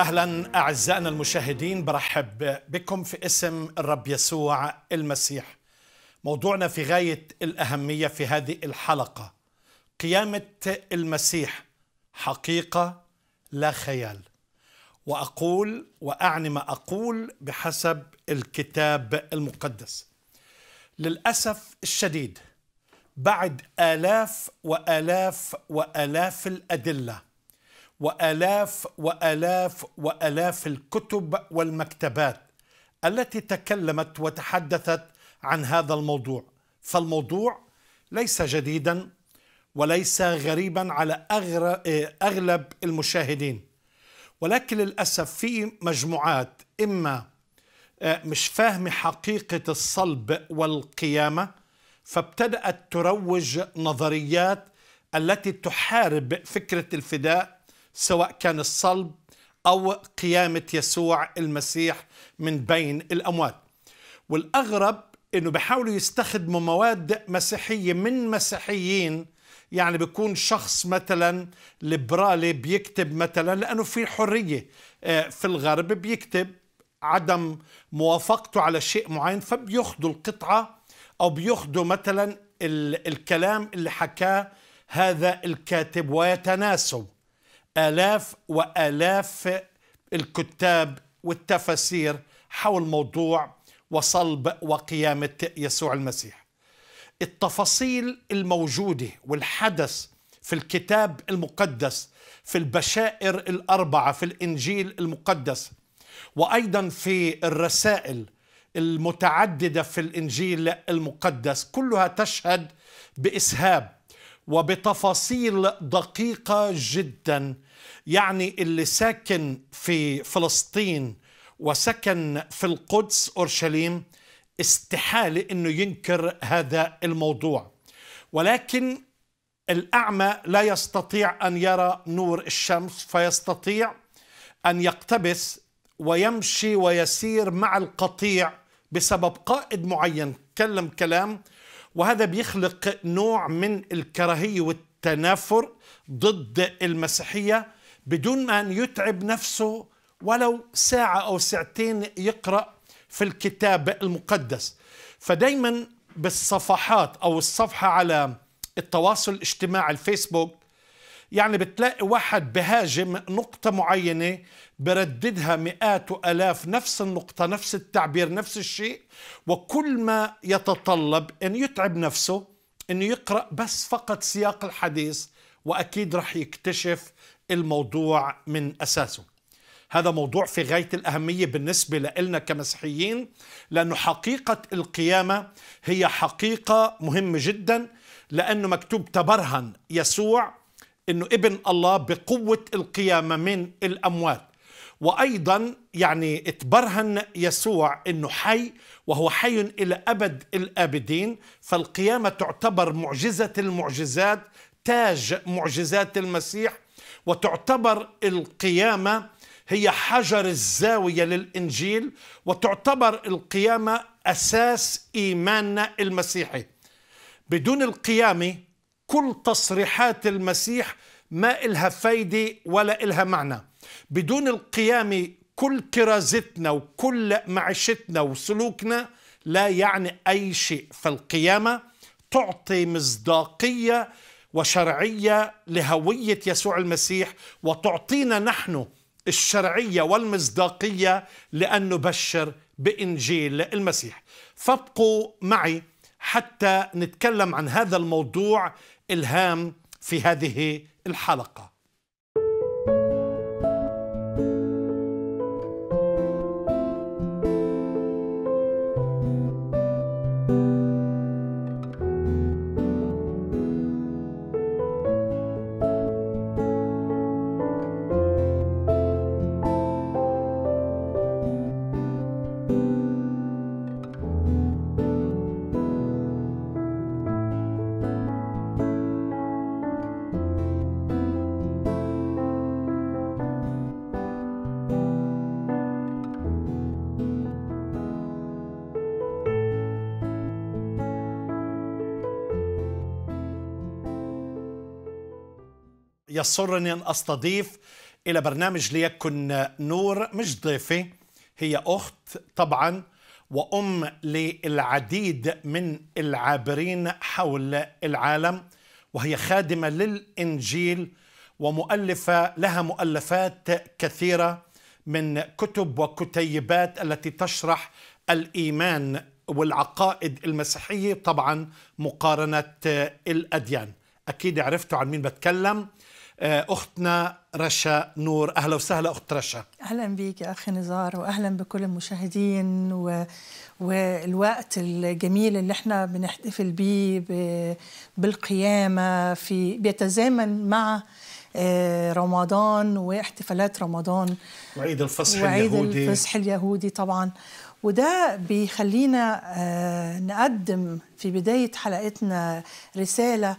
اهلا اعزائنا المشاهدين برحب بكم في اسم الرب يسوع المسيح. موضوعنا في غايه الاهميه في هذه الحلقه قيامه المسيح حقيقه لا خيال. واقول واعني ما اقول بحسب الكتاب المقدس. للاسف الشديد بعد الاف والاف والاف الادله والاف والاف والاف الكتب والمكتبات التي تكلمت وتحدثت عن هذا الموضوع فالموضوع ليس جديدا وليس غريبا على اغلب المشاهدين ولكن للاسف في مجموعات اما مش فاهمه حقيقه الصلب والقيامه فابتدات تروج نظريات التي تحارب فكره الفداء سواء كان الصلب او قيامه يسوع المسيح من بين الاموات والاغرب انه بيحاولوا يستخدموا مواد مسيحيه من مسيحيين يعني بيكون شخص مثلا ليبرالي بيكتب مثلا لانه في حريه في الغرب بيكتب عدم موافقته على شيء معين فبياخذوا القطعه او بياخذوا مثلا الكلام اللي حكاه هذا الكاتب ويتناسوا آلاف وآلاف الكتاب والتفاسير حول موضوع وصلب وقيامة يسوع المسيح التفاصيل الموجودة والحدث في الكتاب المقدس في البشائر الأربعة في الإنجيل المقدس وأيضا في الرسائل المتعددة في الإنجيل المقدس كلها تشهد بإسهاب وبتفاصيل دقيقة جدا يعني اللي ساكن في فلسطين وسكن في القدس أورشليم استحالة أنه ينكر هذا الموضوع ولكن الأعمى لا يستطيع أن يرى نور الشمس فيستطيع أن يقتبس ويمشي ويسير مع القطيع بسبب قائد معين كلم كلام وهذا بيخلق نوع من الكراهية والتنافر ضد المسيحية بدون ما أن يتعب نفسه ولو ساعة أو ساعتين يقرأ في الكتاب المقدس فدايما بالصفحات أو الصفحة على التواصل الاجتماعي الفيسبوك يعني بتلاقي واحد بهاجم نقطة معينة برددها مئات وآلاف نفس النقطة نفس التعبير نفس الشيء وكل ما يتطلب أن يتعب نفسه أنه يقرأ بس فقط سياق الحديث وأكيد رح يكتشف الموضوع من أساسه هذا موضوع في غاية الأهمية بالنسبة لنا كمسيحيين لأنه حقيقة القيامة هي حقيقة مهمة جدا لأنه مكتوب تبرهن يسوع أنه ابن الله بقوة القيامة من الأموات وايضا يعني تبرهن يسوع انه حي وهو حي الى ابد الابدين فالقيامه تعتبر معجزه المعجزات تاج معجزات المسيح وتعتبر القيامه هي حجر الزاويه للانجيل وتعتبر القيامه اساس ايماننا المسيحي بدون القيامه كل تصريحات المسيح ما إلها فايدة ولا إلها معنى بدون القيامة كل كرازتنا وكل معيشتنا وسلوكنا لا يعني أي شيء فالقيامة تعطي مصداقية وشرعية لهوية يسوع المسيح وتعطينا نحن الشرعية والمصداقية لأن نبشر بإنجيل المسيح فابقوا معي حتى نتكلم عن هذا الموضوع الهام في هذه الحلقه يسرني أن أستضيف إلى برنامج ليكن نور مش ضيفة هي أخت طبعا وأم للعديد من العابرين حول العالم وهي خادمة للإنجيل ومؤلفة لها مؤلفات كثيرة من كتب وكتيبات التي تشرح الإيمان والعقائد المسيحية طبعا مقارنة الأديان أكيد عرفتوا عن مين بتكلم أختنا رشا نور أهلا وسهلا أخت رشا أهلا بك يا أخي نزار وأهلا بكل المشاهدين و... والوقت الجميل اللي احنا بنحتفل بيه ب... بالقيامة في بيتزامن مع رمضان واحتفالات رمضان وعيد الفصح وعيد اليهودي الفصح اليهودي طبعا وده بيخلينا نقدم في بداية حلقتنا رسالة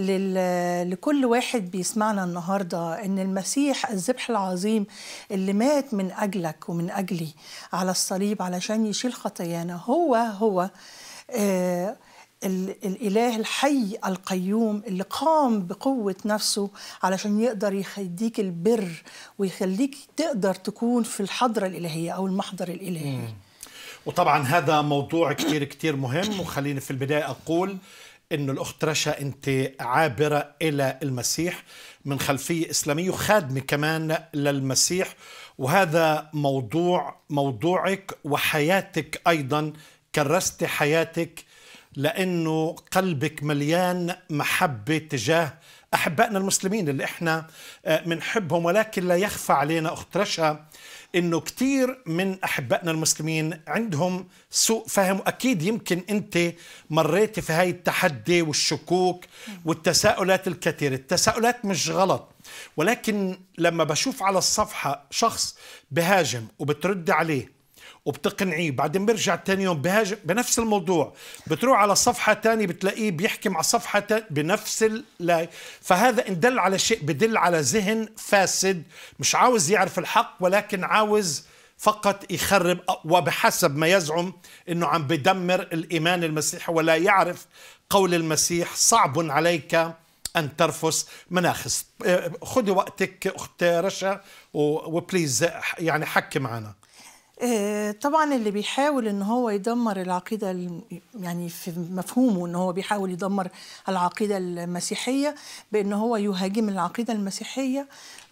لكل واحد بيسمعنا النهاردة إن المسيح الذبح العظيم اللي مات من أجلك ومن أجلي على الصليب علشان يشيل خطايانا هو هو آه الإله الحي القيوم اللي قام بقوة نفسه علشان يقدر يخليك البر ويخليك تقدر تكون في الحضرة الإلهية أو المحضر الإلهي مم. وطبعا هذا موضوع كتير كتير مهم وخليني في البداية أقول أنه الأخت رشا أنت عابرة إلى المسيح من خلفية إسلامية وخادمة كمان للمسيح وهذا موضوع موضوعك وحياتك أيضا كرست حياتك لأنه قلبك مليان محبة تجاه أحبائنا المسلمين اللي إحنا بنحبهم ولكن لا يخفى علينا أخت رشا انه كثير من احبائنا المسلمين عندهم سوء فهم واكيد يمكن انت مريتي في هاي التحدي والشكوك والتساؤلات الكثيره التساؤلات مش غلط ولكن لما بشوف على الصفحه شخص بهاجم وبترد عليه وبتقنعيه بعدين بيرجع تاني يوم بهاجم بنفس الموضوع بتروح على صفحة تانية بتلاقيه بيحكي مع صفحة تانية بنفس اللاي فهذا إن دل على شيء بدل على ذهن فاسد مش عاوز يعرف الحق ولكن عاوز فقط يخرب وبحسب ما يزعم انه عم بدمر الايمان المسيحي ولا يعرف قول المسيح صعب عليك ان ترفس مناخس خذي وقتك اخت رشا وبليز يعني حكي معنا طبعا اللي بيحاول ان هو يدمر العقيده يعني في مفهومه ان هو بيحاول يدمر العقيده المسيحيه بان هو يهاجم العقيده المسيحيه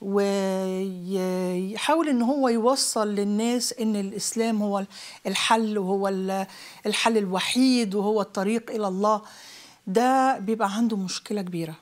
ويحاول ان هو يوصل للناس ان الاسلام هو الحل وهو الحل الوحيد وهو الطريق الى الله ده بيبقى عنده مشكله كبيره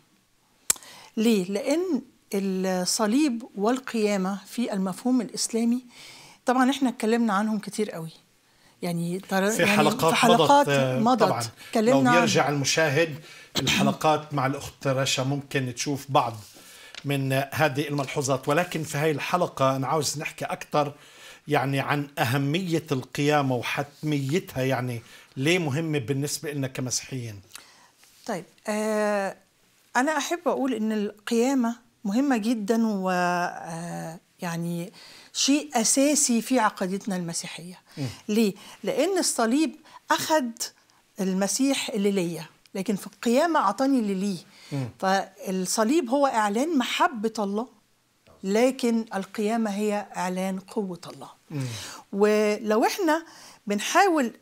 ليه لان الصليب والقيامه في المفهوم الاسلامي طبعا احنا اتكلمنا عنهم كتير قوي يعني في حلقات, في حلقات مضت, مضت طبعا لو يرجع المشاهد الحلقات مع الاخت رشا ممكن تشوف بعض من هذه الملحوظات ولكن في هذه الحلقه انا عاوز نحكي اكثر يعني عن اهميه القيامه وحتميتها يعني ليه مهمه بالنسبه لنا كمسيحيين طيب آه انا احب اقول ان القيامه مهمه جدا و آه يعني شيء أساسي في عقيدتنا المسيحية م. ليه؟ لأن الصليب أخذ المسيح اللي ليا لكن في القيامة أعطاني اللي ليه م. فالصليب هو إعلان محبة الله لكن القيامة هي إعلان قوة الله م. ولو إحنا بنحاول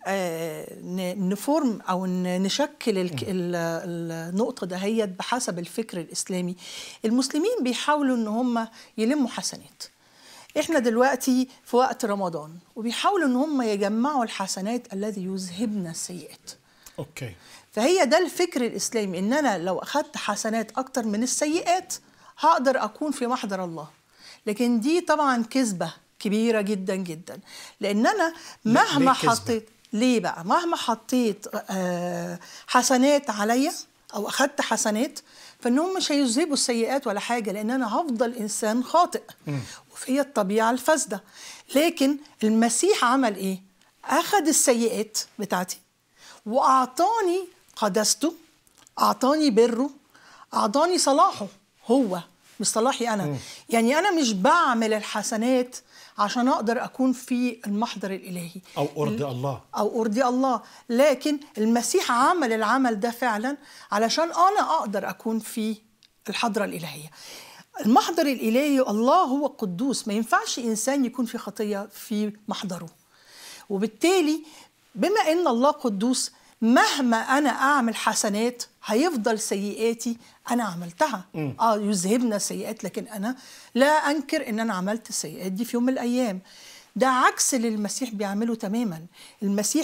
نفورم او نشكل النقطه دهيت بحسب الفكر الاسلامي المسلمين بيحاولوا ان هم يلموا حسنات احنا دلوقتي في وقت رمضان وبيحاولوا ان هم يجمعوا الحسنات الذي يذهبن السيئات اوكي فهي ده الفكر الاسلامي ان انا لو اخذت حسنات اكتر من السيئات هقدر اكون في محضر الله لكن دي طبعا كذبه كبيره جدا جدا لان انا مهما حطيت ليه بقى مهما حطيت حسنات عليا او اخذت حسنات فانهم مش هيذهبوا السيئات ولا حاجه لان انا هفضل انسان خاطئ وفي الطبيعه الفاسده لكن المسيح عمل ايه اخذ السيئات بتاعتي واعطاني قدسته اعطاني بره اعطاني صلاحه هو مش صلاحي انا م. يعني انا مش بعمل الحسنات عشان اقدر اكون في المحضر الالهي او ارضي الله او ارضي الله لكن المسيح عمل العمل ده فعلا علشان انا اقدر اكون في الحضره الالهيه المحضر الالهي الله هو قدوس ما ينفعش انسان يكون في خطيه في محضره وبالتالي بما ان الله قدوس مهما انا اعمل حسنات هيفضل سيئاتي انا عملتها اه يذهبنا السيئات لكن انا لا انكر ان انا عملت السيئات دي في يوم من الايام ده عكس اللي المسيح بيعمله تماما المسيح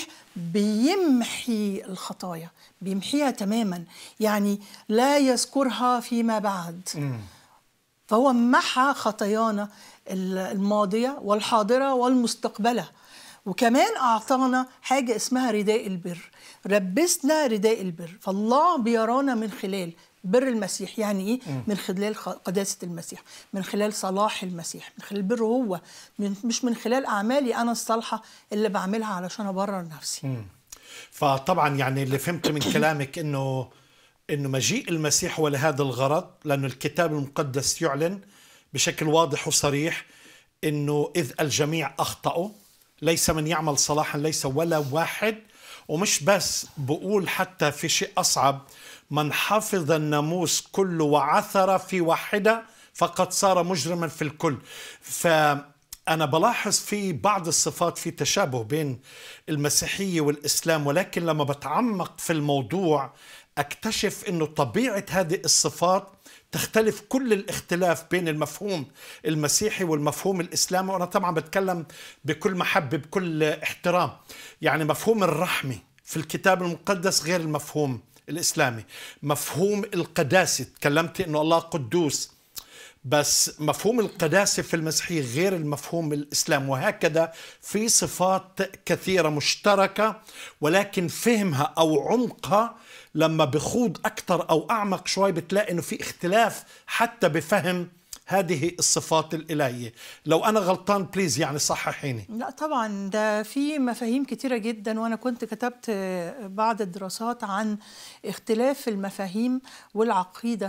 بيمحي الخطايا بيمحيها تماما يعني لا يذكرها فيما بعد فهو محى خطايانا الماضية والحاضرة والمستقبلة وكمان أعطانا حاجة اسمها رداء البر لبسنا رداء البر فالله بيرانا من خلال بر المسيح يعني ايه من خلال خ- قداسه المسيح من خلال صلاح المسيح من خلال بره هو من مش من خلال اعمالي انا الصالحه اللي بعملها علشان ابرر نفسي فطبعا يعني اللي فهمت من كلامك انه انه مجيء المسيح هو لهذا الغرض لانه الكتاب المقدس يعلن بشكل واضح وصريح انه اذ الجميع اخطاوا ليس من يعمل صلاحا ليس ولا واحد ومش بس بقول حتى في شيء اصعب من حفظ الناموس كله وعثر في واحده فقد صار مجرما في الكل ف أنا بلاحظ في بعض الصفات في تشابه بين المسيحية والإسلام ولكن لما بتعمق في الموضوع أكتشف أنه طبيعة هذه الصفات تختلف كل الاختلاف بين المفهوم المسيحي والمفهوم الإسلامي وأنا طبعا بتكلم بكل محبة بكل احترام يعني مفهوم الرحمة في الكتاب المقدس غير المفهوم الإسلامي مفهوم القداسة تكلمت أنه الله قدوس بس مفهوم القداسة في المسيحية غير المفهوم الإسلام وهكذا في صفات كثيرة مشتركة ولكن فهمها أو عمقها لما بخوض أكثر أو أعمق شوي بتلاقي أنه في اختلاف حتى بفهم هذه الصفات الإلهية لو أنا غلطان بليز يعني صححيني لا طبعا ده في مفاهيم كتيرة جدا وأنا كنت كتبت بعض الدراسات عن اختلاف المفاهيم والعقيدة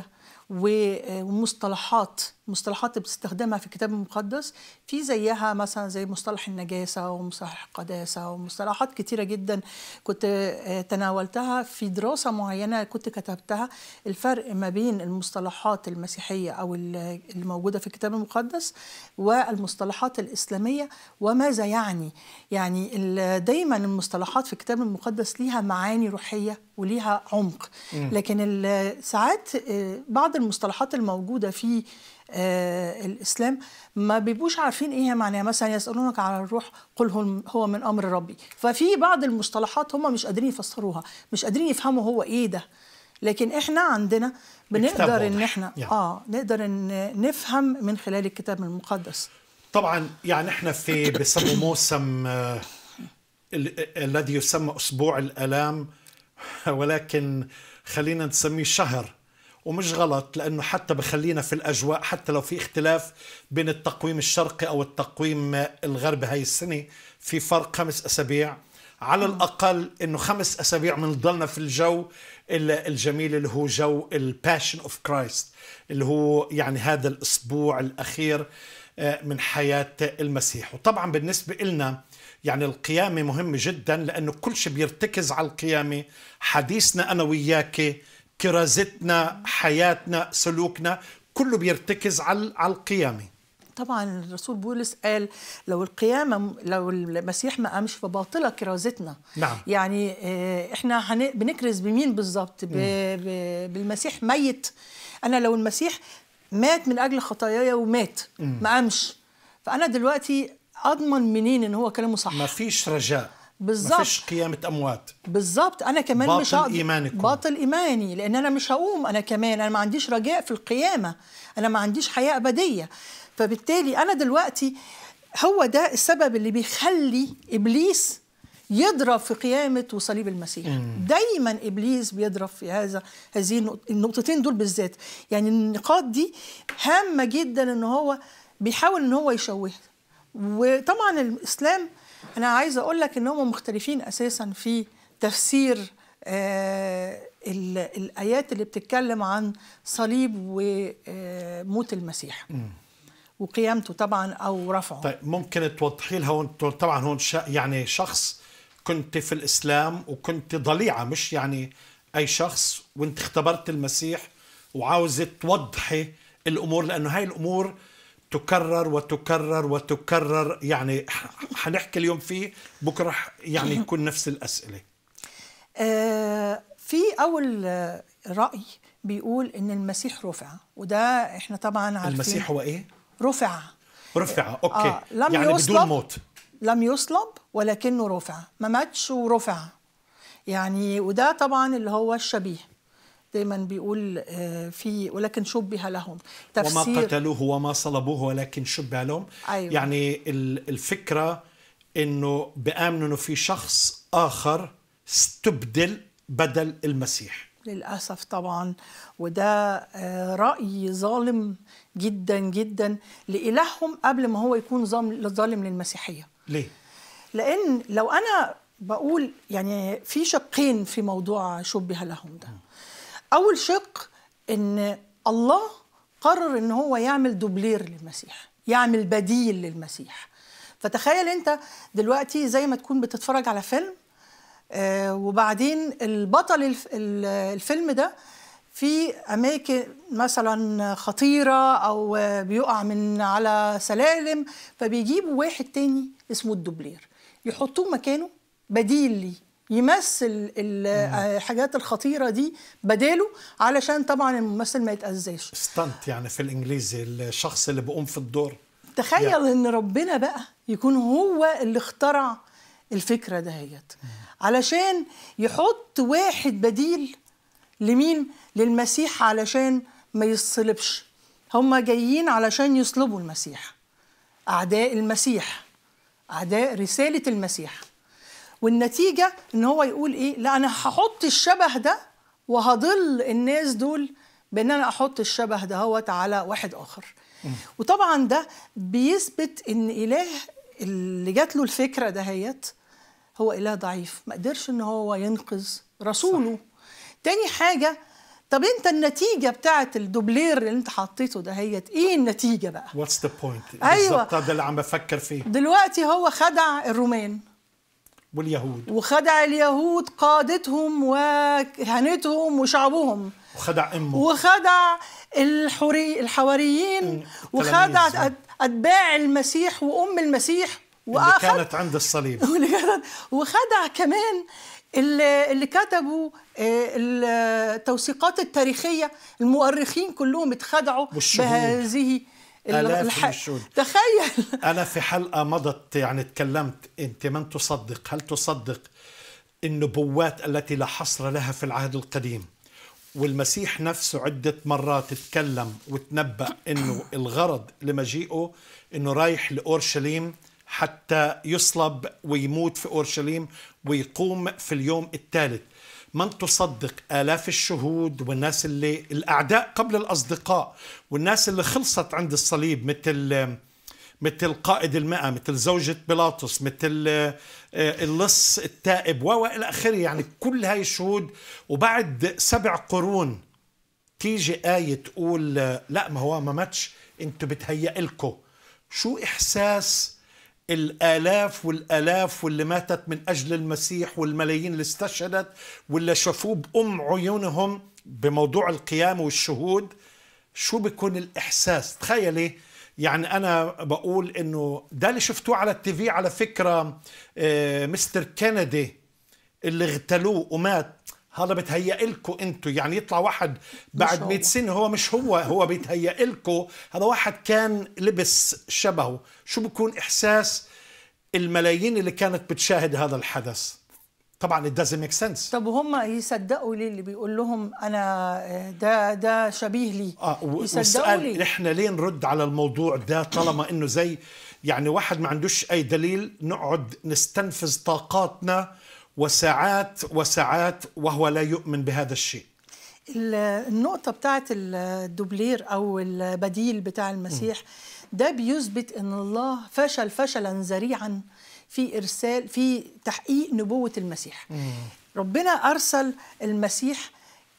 ومصطلحات مصطلحات بتستخدمها في الكتاب المقدس في زيها مثلا زي مصطلح النجاسة ومصطلح القداسة ومصطلحات كتيرة جدا كنت تناولتها في دراسة معينة كنت كتبتها الفرق ما بين المصطلحات المسيحية أو الموجودة في الكتاب المقدس والمصطلحات الإسلامية وماذا يعني يعني دايما المصطلحات في الكتاب المقدس ليها معاني روحية وليها عمق لكن ساعات بعض المصطلحات الموجودة في آه الاسلام ما بيبقوش عارفين ايه معناها مثلا يسالونك على الروح قل هو من امر ربي ففي بعض المصطلحات هم مش قادرين يفسروها مش قادرين يفهموا هو ايه ده لكن احنا عندنا بنقدر ان احنا يعني. اه نقدر ان نفهم من خلال الكتاب المقدس طبعا يعني احنا في بسموا موسم آه الذي يسمى اسبوع الالام ولكن خلينا نسميه شهر ومش غلط لانه حتى بخلينا في الاجواء حتى لو في اختلاف بين التقويم الشرقي او التقويم الغربي هاي السنه في فرق خمس اسابيع على الاقل انه خمس اسابيع بنضلنا في الجو الجميل اللي هو جو الباشن اوف كرايست اللي هو يعني هذا الاسبوع الاخير من حياه المسيح وطبعا بالنسبه لنا يعني القيامه مهمه جدا لانه كل شيء بيرتكز على القيامه حديثنا انا وياك كرازتنا حياتنا سلوكنا كله بيرتكز على على القيامه طبعا الرسول بولس قال لو القيامة لو المسيح ما قامش فباطلة كرازتنا نعم. يعني احنا بنكرز بمين بالظبط بالمسيح ميت أنا لو المسيح مات من أجل خطاياي ومات ما قامش فأنا دلوقتي أضمن منين إن هو كلامه صح ما فيش رجاء بالظبط ما فيش قيامة أموات بالظبط أنا كمان باطل مش هقدر إيمانكم. باطل إيماني لأن أنا مش هقوم أنا كمان أنا ما عنديش رجاء في القيامة أنا ما عنديش حياة أبدية فبالتالي أنا دلوقتي هو ده السبب اللي بيخلي إبليس يضرب في قيامة وصليب المسيح مم. دايما إبليس بيضرب في هذا هذه النقطتين دول بالذات يعني النقاط دي هامة جدا إن هو بيحاول إن هو يشوهها وطبعا الإسلام أنا عايزة أقول لك إن هم مختلفين أساسا في تفسير آه الآيات اللي بتتكلم عن صليب وموت المسيح م. وقيامته طبعا أو رفعه طيب ممكن توضحي لها طبعا هون يعني شخص كنت في الإسلام وكنت ضليعة مش يعني أي شخص وانت اختبرت المسيح وعاوزة توضحي الامور لانه هاي الامور تكرر وتكرر وتكرر يعني ح- حنحكي اليوم فيه بكره ح- يعني يكون نفس الاسئله آه، في اول آه، راي بيقول ان المسيح رفع وده احنا طبعا عارفين المسيح هو ايه رفع رفع اوكي آه، لم يعني بدون يصلب. موت لم يصلب ولكنه رفع ما ماتش ورفع يعني وده طبعا اللي هو الشبيه دايما بيقول آه، في ولكن شبه لهم وما تفسير قتلوه وما صلبوه ولكن شبه لهم أيوة. يعني ال- الفكرة انه بآمنوا انه في شخص اخر استبدل بدل المسيح للأسف طبعا وده آه، رأي ظالم جدا جدا لإلههم قبل ما هو يكون ظالم ظالم للمسيحية ليه؟ لأن لو أنا بقول يعني في شقين في موضوع شبه لهم ده أول شق إن الله قرر إن هو يعمل دوبلير للمسيح يعمل بديل للمسيح فتخيل أنت دلوقتي زي ما تكون بتتفرج على فيلم آه، وبعدين البطل الف- ال- الفيلم ده في اماكن مثلا خطيره او آه، بيقع من على سلالم فبيجيبوا واحد تاني اسمه الدوبلير يحطوه مكانه بديل ليه يمثل ال- آه، الحاجات الخطيره دي بداله علشان طبعا الممثل ما يتاذاش ستانت يعني في الانجليزي الشخص اللي بقوم في الدور تخيل ان ربنا بقى يكون هو اللي اخترع الفكره دهيت علشان يحط واحد بديل لمين للمسيح علشان ما يصلبش هم جايين علشان يصلبوا المسيح اعداء المسيح اعداء رساله المسيح والنتيجه ان هو يقول ايه لا انا هحط الشبه ده وهضل الناس دول بان انا احط الشبه دهوت على واحد اخر وطبعا ده بيثبت ان اله اللي جات له الفكره دهيت هو اله ضعيف ما قدرش ان هو ينقذ رسوله صح. تاني حاجه طب انت النتيجه بتاعت الدوبلير اللي انت حطيته دهيت ايه النتيجه بقى واتس ذا بوينت أيوة. بالضبط هذا اللي عم بفكر فيه دلوقتي هو خدع الرومان واليهود وخدع اليهود قادتهم وكهنتهم وشعبهم وخدع امه وخدع الحري الحواريين وخدع تلاميذ. أت- اتباع المسيح وام المسيح اللي واخد كانت عند الصليب واللي كانت- وخدع كمان اللي, اللي كتبوا آه، التوثيقات التاريخيه المؤرخين كلهم اتخدعوا والشهود. بهذه ال- آلاف من الشهود. تخيل أنا في حلقة مضت يعني تكلمت أنت من تصدق هل تصدق النبوات التي لا حصر لها في العهد القديم والمسيح نفسه عدة مرات تكلم وتنبأ أنه الغرض لمجيئه أنه رايح لأورشليم حتى يصلب ويموت في أورشليم ويقوم في اليوم الثالث من تصدق آلاف الشهود والناس اللي الأعداء قبل الأصدقاء والناس اللي خلصت عند الصليب مثل مثل قائد المئة مثل زوجة بيلاطس مثل آه، اللص التائب وإلى آخره يعني كل هاي الشهود وبعد سبع قرون تيجي آية تقول آه، لا ما هو ما ماتش انتوا بتهيأ لكم شو إحساس الآلاف والآلاف واللي ماتت من أجل المسيح والملايين اللي استشهدت واللي شافوه بأم عيونهم بموضوع القيامة والشهود شو بيكون الإحساس تخيلي يعني أنا بقول إنه ده اللي شفتوه على التيفي على فكرة آه، مستر كينيدي اللي اغتالوه ومات هذا بتهيأ لكم انتم يعني يطلع واحد بعد هو. 100 سنه هو مش هو هو بيتهيأ لكم هذا واحد كان لبس شبهه شو بيكون احساس الملايين اللي كانت بتشاهد هذا الحدث طبعا it doesn't make sense طب وهم يصدقوا ليه اللي بيقول لهم انا آه، ده ده شبيه لي اه و- يصدقوا والسؤال ليه احنا ليه نرد على الموضوع ده طالما انه زي يعني واحد ما عندوش اي دليل نقعد نستنفذ طاقاتنا وساعات وساعات وهو لا يؤمن بهذا الشيء ال- النقطة بتاعت الدوبلير أو البديل بتاع المسيح ده بيثبت أن الله فشل فشلا ذريعا في إرسال في تحقيق نبوة المسيح ربنا أرسل المسيح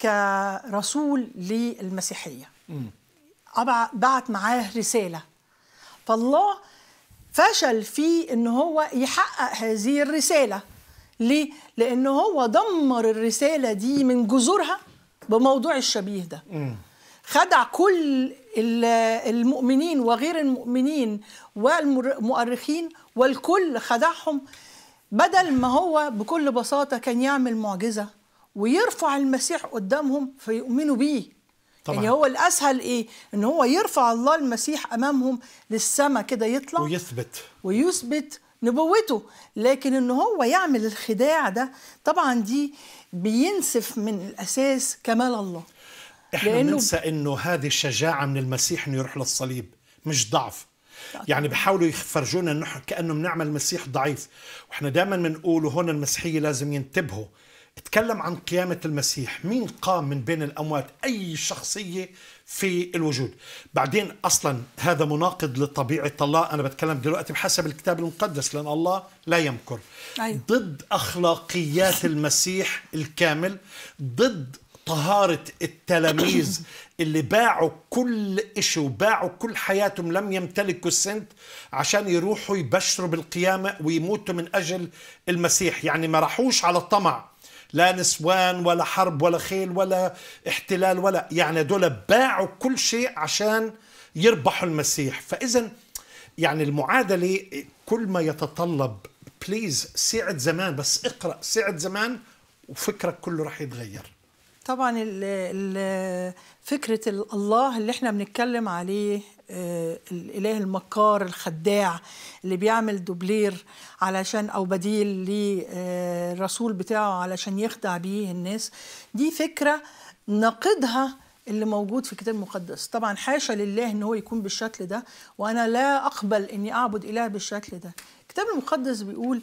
كرسول للمسيحية أبع- بعت معاه رسالة فالله فشل في ان هو يحقق هذه الرساله ليه لان هو دمر الرساله دي من جذورها بموضوع الشبيه ده خدع كل ال- المؤمنين وغير المؤمنين والمؤرخين والكل خدعهم بدل ما هو بكل بساطة كان يعمل معجزة ويرفع المسيح قدامهم فيؤمنوا بيه طبعاً. يعني هو الأسهل إيه؟ إن هو يرفع الله المسيح أمامهم للسماء كده يطلع ويثبت ويثبت نبوته لكن ان هو يعمل الخداع ده طبعا دي بينسف من الاساس كمال الله احنا لأنه- بننسى انه هذه الشجاعه من المسيح انه يروح للصليب مش ضعف يعني بحاولوا يفرجونا انه إحنا كانه بنعمل مسيح ضعيف واحنا دائما بنقول وهون المسيحيه لازم ينتبهوا اتكلم عن قيامة المسيح مين قام من بين الأموات أي شخصية في الوجود بعدين أصلا هذا مناقض لطبيعة الله أنا بتكلم دلوقتي بحسب الكتاب المقدس لأن الله لا يمكر أيوة. ضد أخلاقيات المسيح الكامل ضد طهارة التلاميذ اللي باعوا كل إشي وباعوا كل حياتهم لم يمتلكوا السنت عشان يروحوا يبشروا بالقيامة ويموتوا من أجل المسيح يعني ما راحوش على الطمع لا نسوان ولا حرب ولا خيل ولا احتلال ولا يعني دول باعوا كل شيء عشان يربحوا المسيح فإذا يعني المعادلة كل ما يتطلب بليز ساعد زمان بس اقرأ ساعد زمان وفكرك كله رح يتغير طبعا ال ال فكرة ال- الله اللي احنا بنتكلم عليه آه، الإله المكار الخداع اللي بيعمل دوبلير علشان أو بديل للرسول بتاعه علشان يخدع بيه الناس دي فكرة نقدها اللي موجود في الكتاب المقدس طبعا حاشا لله ان هو يكون بالشكل ده وانا لا اقبل اني اعبد اله بالشكل ده الكتاب المقدس بيقول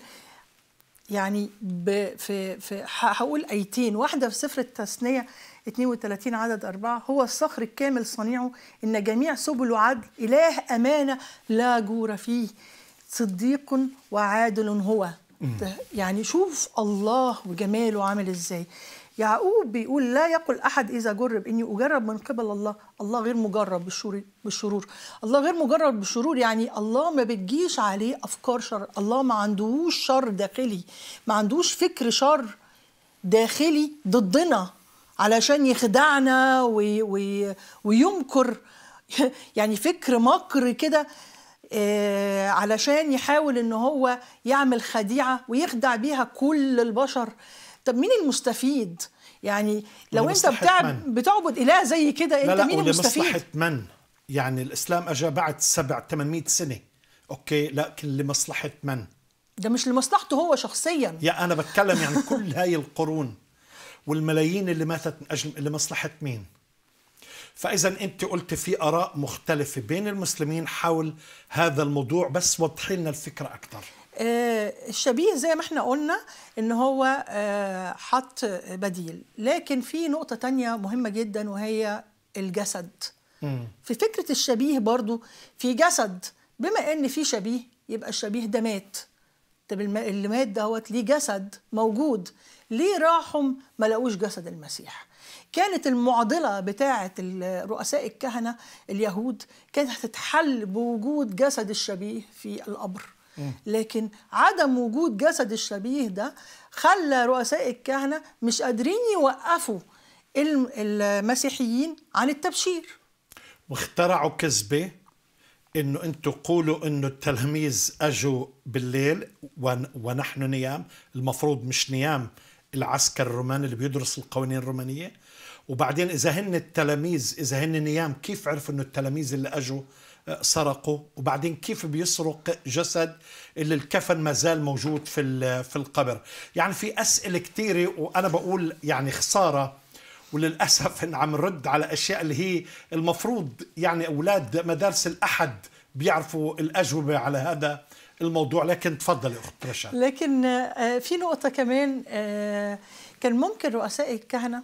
يعني ب في في ه- هقول ايتين واحده في سفر التثنيه 32 عدد أربعة هو الصخر الكامل صنيعه إن جميع سبله عدل إله أمانة لا جور فيه صديق وعادل هو ده يعني شوف الله وجماله عامل إزاي يعقوب بيقول لا يقل أحد إذا جرب إني أجرب من قبل الله الله غير مجرب بالشرور بالشرور الله غير مجرب بالشرور يعني الله ما بتجيش عليه أفكار شر الله ما عندهوش شر داخلي ما عندوش فكر شر داخلي ضدنا علشان يخدعنا وي وي ويمكر يعني فكر مكر كده آه، علشان يحاول ان هو يعمل خديعه ويخدع بيها كل البشر طب مين المستفيد يعني لو انت ولمصلحة بتعب من؟ بتعبد اله زي كده انت لا لا مين ولمصلحة المستفيد من يعني الإسلام أجا بعد سبع 800 سنة أوكي لكن لمصلحة من ده مش لمصلحته هو شخصيا يا أنا بتكلم يعني كل هاي القرون والملايين اللي ماتت من أجل لمصلحة مين فإذا أنت قلت في آراء مختلفة بين المسلمين حول هذا الموضوع بس وضحي لنا الفكرة أكثر آه، الشبيه زي ما احنا قلنا ان هو آه، حط بديل لكن في نقطة تانية مهمة جدا وهي الجسد في فكرة الشبيه برضو في جسد بما ان في شبيه يبقى الشبيه ده مات طب الم- اللي مات دوت ليه جسد موجود ليه راحوا ما لقوش جسد المسيح كانت المعضله بتاعه ال- رؤساء الكهنه اليهود كانت هتتحل بوجود جسد الشبيه في القبر لكن عدم وجود جسد الشبيه ده خلى رؤساء الكهنه مش قادرين يوقفوا الم- المسيحيين عن التبشير واخترعوا كذبة انه انتم قولوا انه التلاميذ اجوا بالليل ون- ونحن نيام المفروض مش نيام العسكر الروماني اللي بيدرس القوانين الرومانية وبعدين اذا هن التلاميذ اذا هن نيام كيف عرفوا انه التلاميذ اللي اجوا آه، سرقوا وبعدين كيف بيسرق جسد اللي الكفن ما زال موجود في ال- في القبر يعني في اسئله كثيره وانا بقول يعني خساره وللاسف ان عم نرد على اشياء اللي هي المفروض يعني اولاد مدارس الاحد بيعرفوا الاجوبه على هذا الموضوع لكن تفضلي اخت رشا لكن آه، في نقطة كمان آه، كان ممكن رؤساء الكهنة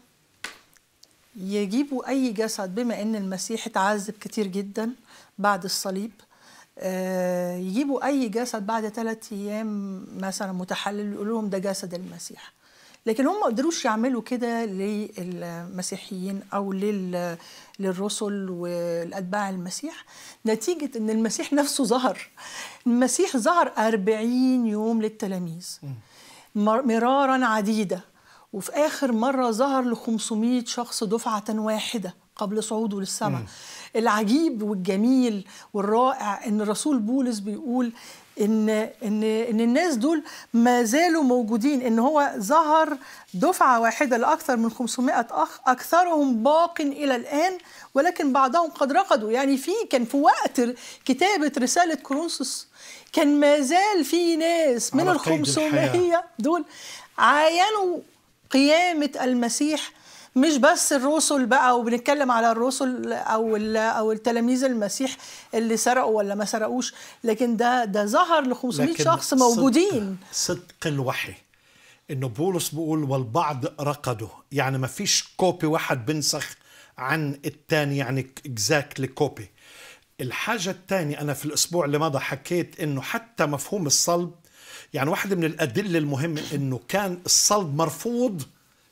يجيبوا أي جسد بما أن المسيح اتعذب كتير جدا بعد الصليب آه، يجيبوا أي جسد بعد ثلاثة أيام مثلا متحلل يقولوا لهم ده جسد المسيح لكن هم ما قدروش يعملوا كده للمسيحيين أو لل للرسل والأتباع المسيح نتيجة أن المسيح نفسه ظهر المسيح ظهر أربعين يوم للتلاميذ مر- مرارا عديدة وفي آخر مرة ظهر ل 500 شخص دفعة واحدة قبل صعوده للسماء العجيب والجميل والرائع ان الرسول بولس بيقول ان ان ان الناس دول ما زالوا موجودين ان هو ظهر دفعه واحده لاكثر من 500 اخ اكثرهم باق الى الان ولكن بعضهم قد رقدوا يعني في كان في وقت كتابه رساله كورنثوس كان ما زال في ناس من على ال قيد الحياة. 500 دول عاينوا قيامه المسيح مش بس الرسل بقى وبنتكلم على الرسل او ال- او التلاميذ المسيح اللي سرقوا ولا ما سرقوش لكن ده ده ظهر ل 500 لكن شخص صدق- موجودين صدق الوحي انه بولس بيقول والبعض رقدوا يعني ما فيش كوبي واحد بنسخ عن الثاني يعني اكزاكتلي كوبي الحاجة الثانية أنا في الأسبوع اللي مضى حكيت إنه حتى مفهوم الصلب يعني واحدة من الأدلة المهمة إنه كان الصلب مرفوض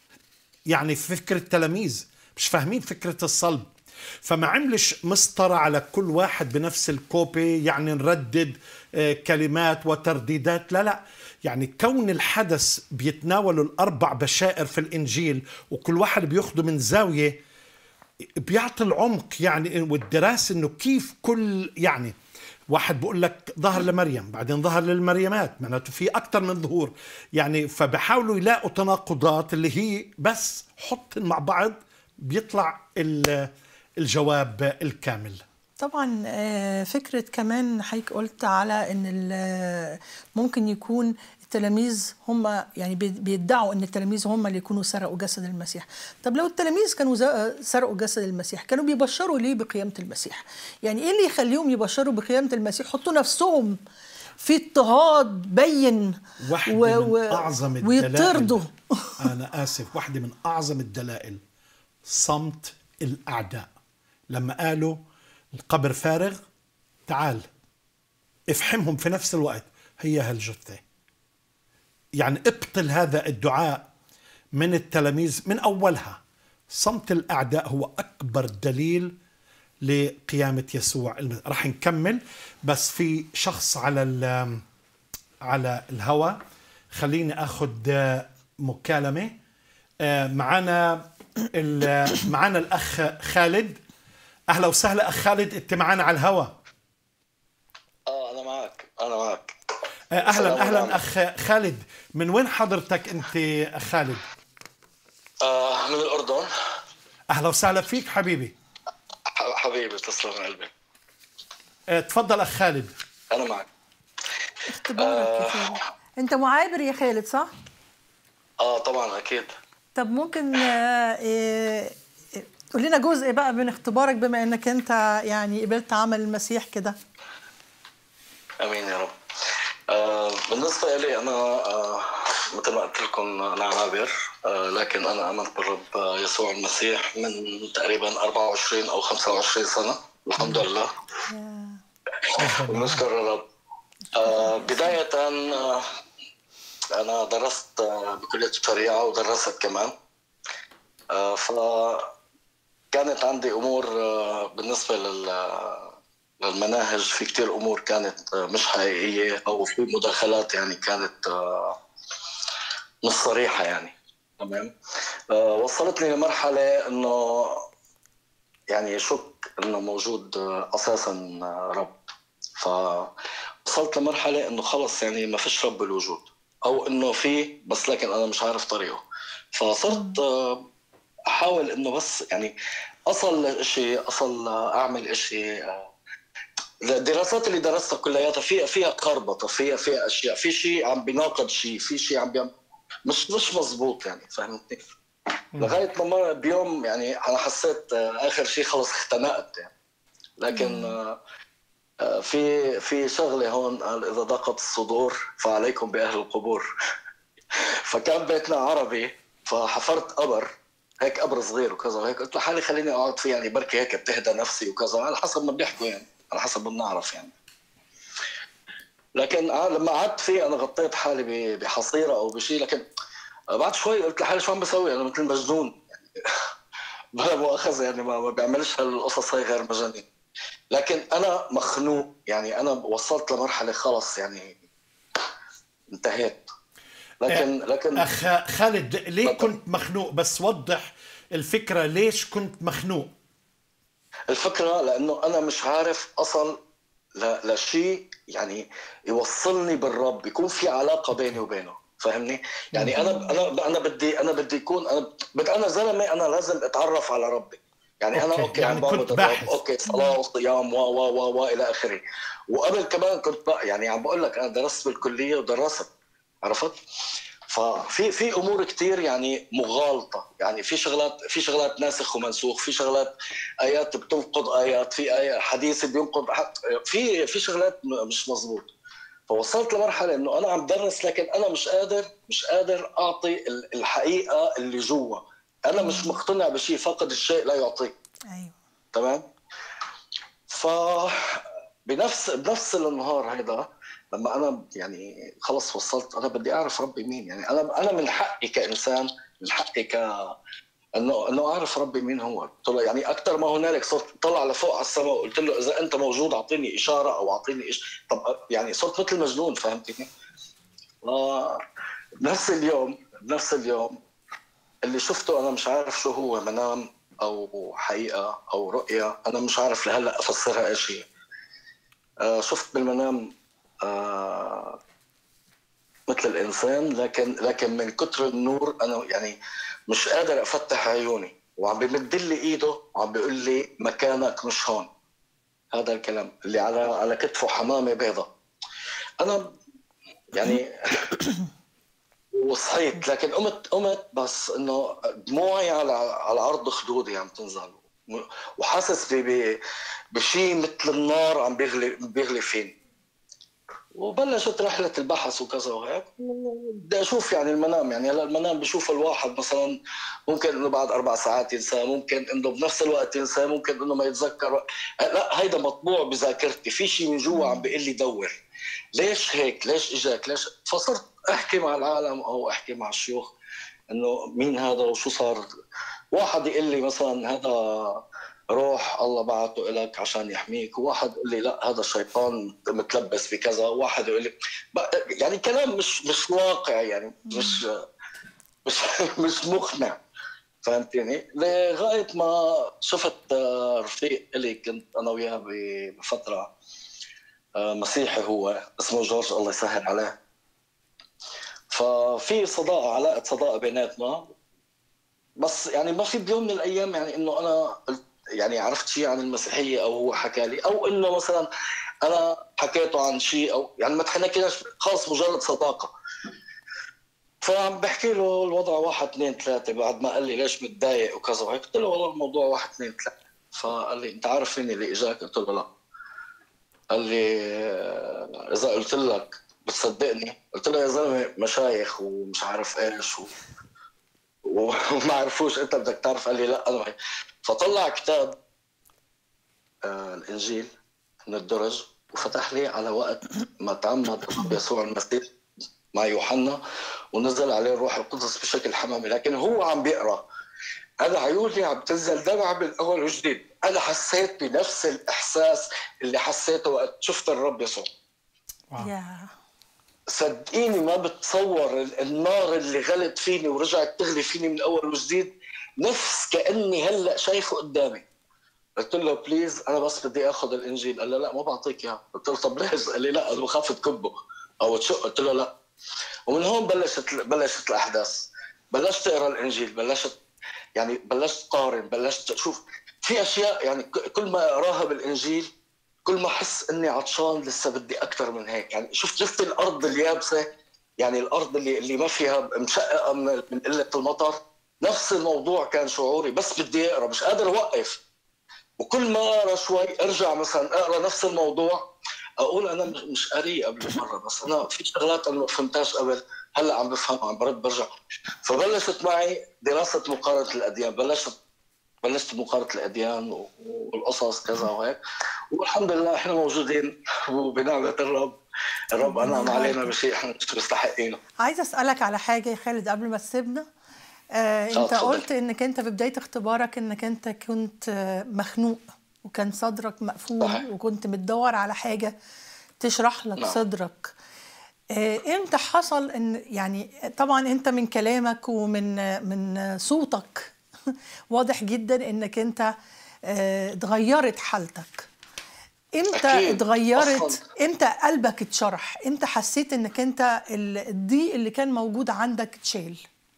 يعني في فكر التلاميذ مش فاهمين فكرة الصلب فما عملش مسطرة على كل واحد بنفس الكوبي يعني نردد آه، كلمات وترديدات لا لا يعني كون الحدث بيتناولوا الأربع بشائر في الإنجيل وكل واحد بياخده من زاوية بيعطي العمق يعني والدراسة انه كيف كل يعني واحد بقول لك ظهر لمريم بعدين ظهر للمريمات معناته في اكثر من ظهور يعني فبحاولوا يلاقوا تناقضات اللي هي بس حط مع بعض بيطلع ال- الجواب الكامل طبعا آه، فكرة كمان حضرتك قلت على ان ال- ممكن يكون التلاميذ هم يعني بي- بيدعوا ان التلاميذ هم اللي يكونوا سرقوا جسد المسيح طب لو التلاميذ كانوا ز- سرقوا جسد المسيح كانوا بيبشروا ليه بقيامة المسيح يعني ايه اللي يخليهم يبشروا بقيامة المسيح حطوا نفسهم في اضطهاد بين واحدة و- من و- أعظم الدلائل ويطردوا أنا آسف واحدة من أعظم الدلائل صمت الأعداء لما قالوا القبر فارغ تعال افحمهم في نفس الوقت هي هالجثة يعني ابطل هذا الدعاء من التلاميذ من أولها صمت الأعداء هو أكبر دليل لقيامة يسوع الم- رح نكمل بس في شخص على ال- على الهواء خليني اخذ آه، مكالمه آه، معنا ال- معنا الاخ خالد اهلا وسهلا اخ خالد انت معنا على الهواء اه انا معك انا معك آه، اهلا السلام اهلا عليكم. اخ خالد من وين حضرتك انت اخ خالد آه من الاردن اهلا وسهلا فيك حبيبي ح- حبيبي تسلم قلبي آه، تفضل اخ خالد انا معك اختبارك يا خالد انت معابر يا خالد صح؟ اه طبعا اكيد طب ممكن آه، إيه، إيه، قول لنا جزء بقى من اختبارك بما انك انت يعني قبلت عمل المسيح كده امين يا رب آه بالنسبه لي انا آه مثل ما قلت لكم انا عابر آه لكن انا امنت بالرب آه، يسوع المسيح من تقريبا 24 او 25 سنه الحمد لله ونشكر الرب آه بدايه آه انا درست آه بكليه الشريعه ودرست كمان آه ف كانت عندي امور آه، بالنسبه لل للمناهج في كتير امور كانت آه، مش حقيقيه او في مداخلات يعني كانت آه، مش صريحه يعني تمام آه، وصلتني لمرحله انه يعني شك انه موجود آه، اساسا آه، رب فوصلت لمرحله انه خلص يعني ما فيش رب بالوجود او انه في بس لكن انا مش عارف طريقه فصرت آه، احاول انه بس يعني اصل شيء اصل اعمل شيء الدراسات اللي درستها كلياتها فيها فيها خربطه فيها فيها اشياء في شيء عم بيناقض شيء في شيء عم بيعمل مش مش مزبوط يعني فهمتني لغايه ما مر بيوم يعني انا حسيت آه، اخر شيء خلص اختنقت يعني لكن آه، آه، في في شغله هون قال اذا ضاقت الصدور فعليكم باهل القبور فكان بيتنا عربي فحفرت قبر هيك قبر صغير وكذا وهيك قلت لحالي خليني اقعد فيه يعني بركي هيك بتهدى نفسي وكذا على حسب ما بيحكوا يعني على حسب ما بنعرف يعني لكن آه لما قعدت فيه انا غطيت حالي ب- بحصيره او بشيء لكن بعد شوي قلت لحالي شو عم بسوي انا مثل مجنون يعني بلا مؤاخذه يعني ما, ما بيعملش هالقصص هي غير مجانين لكن انا مخنوق يعني انا وصلت لمرحله خلص يعني انتهيت لكن لكن اخ خالد ليه تفضل. كنت مخنوق بس وضح الفكره ليش كنت مخنوق الفكره لانه انا مش عارف اصل لشيء يعني يوصلني بالرب يكون في علاقه بيني وبينه فاهمني يعني انا انا انا بدي انا بدي يكون انا بدي انا زلمه انا لازم اتعرف على ربي يعني انا اوكي يعني عم كنت باحث اوكي صلاه وصيام و و و و الى اخره وقبل كمان كنت بقى يعني عم بقول لك انا درست بالكليه ودرست عرفت؟ ففي في امور كثير يعني مغالطه يعني في شغلات في شغلات ناسخ ومنسوخ في شغلات ايات بتنقض ايات في آيات حديث بينقض في في شغلات مش مزبوط فوصلت لمرحله انه انا عم درس لكن انا مش قادر مش قادر اعطي الحقيقه اللي جوا انا مش مقتنع بشيء فقد الشيء لا يعطيك ايوه تمام ف بنفس بنفس النهار هذا لما انا يعني خلص وصلت انا بدي اعرف ربي مين يعني انا انا من حقي كانسان من حقي ك انه انه اعرف ربي مين هو قلت له يعني اكثر ما هنالك صرت طلع لفوق على السماء وقلت له اذا انت موجود اعطيني اشاره او اعطيني إيش طب يعني صرت مثل مجنون فهمتني؟ آه بنفس اليوم بنفس اليوم اللي شفته انا مش عارف شو هو منام او حقيقه او رؤيه انا مش عارف لهلا افسرها ايش هي آه شفت بالمنام آه مثل الانسان لكن لكن من كثر النور انا يعني مش قادر افتح عيوني وعم بمد لي ايده وعم بيقول لي مكانك مش هون هذا الكلام اللي على على كتفه حمامه بيضة انا يعني وصحيت لكن قمت قمت بس انه دموعي على على عرض خدودي عم تنزل وحاسس بشيء مثل النار عم بيغلي بيغلي فيني وبلشت رحله البحث وكذا وهيك بدي اشوف يعني المنام يعني هلا المنام بشوف الواحد مثلا ممكن انه بعد اربع ساعات ينسى ممكن انه بنفس الوقت ينسى ممكن انه ما يتذكر لا هيدا مطبوع بذاكرتي في شيء من جوا عم بيقول لي دور ليش هيك ليش اجاك ليش فصرت احكي مع العالم او احكي مع الشيوخ انه مين هذا وشو صار واحد يقول لي مثلا هذا روح الله بعته لك عشان يحميك وواحد يقول لي لا هذا الشيطان متلبس بكذا وواحد يقول لي يعني كلام مش مش واقعي يعني مش مش مش مقنع فهمتني لغايه ما شفت رفيق الي كنت انا وياه بفتره مسيحي هو اسمه جورج الله يسهل عليه ففي صداقه علاقه صداقه بيناتنا بس يعني ما في بيوم من الايام يعني انه انا قلت يعني عرفت شيء عن المسيحيه او هو حكى لي او انه مثلا انا حكيته عن شيء او يعني ما تحكيناش خاص مجرد صداقه فعم بحكي له الوضع واحد اثنين ثلاثة بعد ما قال لي ليش متضايق وكذا وهيك قلت له والله الموضوع واحد اثنين ثلاثة فقال لي انت عارف مين اللي اجاك؟ قلت له لا قال لي اذا قلت لك بتصدقني؟ قلت له يا زلمه مشايخ ومش عارف ايش و... وما عرفوش انت بدك تعرف قال لي لا انا فطلع كتاب آه الانجيل من الدرج وفتح لي على وقت ما تعمد يسوع المسيح مع يوحنا ونزل عليه الروح القدس بشكل حمامي لكن هو عم بيقرا انا عيوني عم تنزل دمعة من اول وجديد انا حسيت بنفس الاحساس اللي حسيته وقت شفت الرب يسوع صدقيني ما بتصور النار اللي غلت فيني ورجعت تغلي فيني من اول وجديد نفس كاني هلا شايفه قدامي قلت له بليز انا بس بدي اخذ الانجيل قال له لا ما بعطيك اياه قلت له طب ليش قال لي لا انا بخاف تكبه او تشق قلت له لا ومن هون بلشت بلشت الاحداث بلشت اقرا الانجيل بلشت يعني بلشت قارن بلشت اشوف في اشياء يعني كل ما اقراها بالانجيل كل ما احس اني عطشان لسه بدي اكثر من هيك يعني شفت شفت الارض اليابسه يعني الارض اللي اللي ما فيها مشققه من قله المطر نفس الموضوع كان شعوري بس بدي اقرا مش قادر اوقف وكل ما اقرا شوي ارجع مثلا اقرا نفس الموضوع اقول انا مش قاري قبل مره بس انا في شغلات انا ما فهمتهاش قبل هلا عم بفهم عم برد برجع فبلشت معي دراسه مقارنه الاديان بلشت بلشت مقارنه الاديان والقصص كذا وهيك والحمد لله احنا موجودين وبنعمه الرب الرب انعم علينا بشيء احنا مش مستحقينه عايزه اسالك على حاجه يا خالد قبل ما تسيبنا آه انت قلت انك انت في بدايه اختبارك انك انت كنت مخنوق وكان صدرك مقفول صحيح. وكنت بتدور على حاجه تشرح لك نعم. صدرك آه امتى حصل ان يعني طبعا انت من كلامك ومن من صوتك واضح جدا انك انت آه، اتغيرت حالتك امتى أكيد. اتغيرت أصلاً. امتى قلبك اتشرح امتى حسيت انك انت ال- الضيق اللي كان موجود عندك اتشال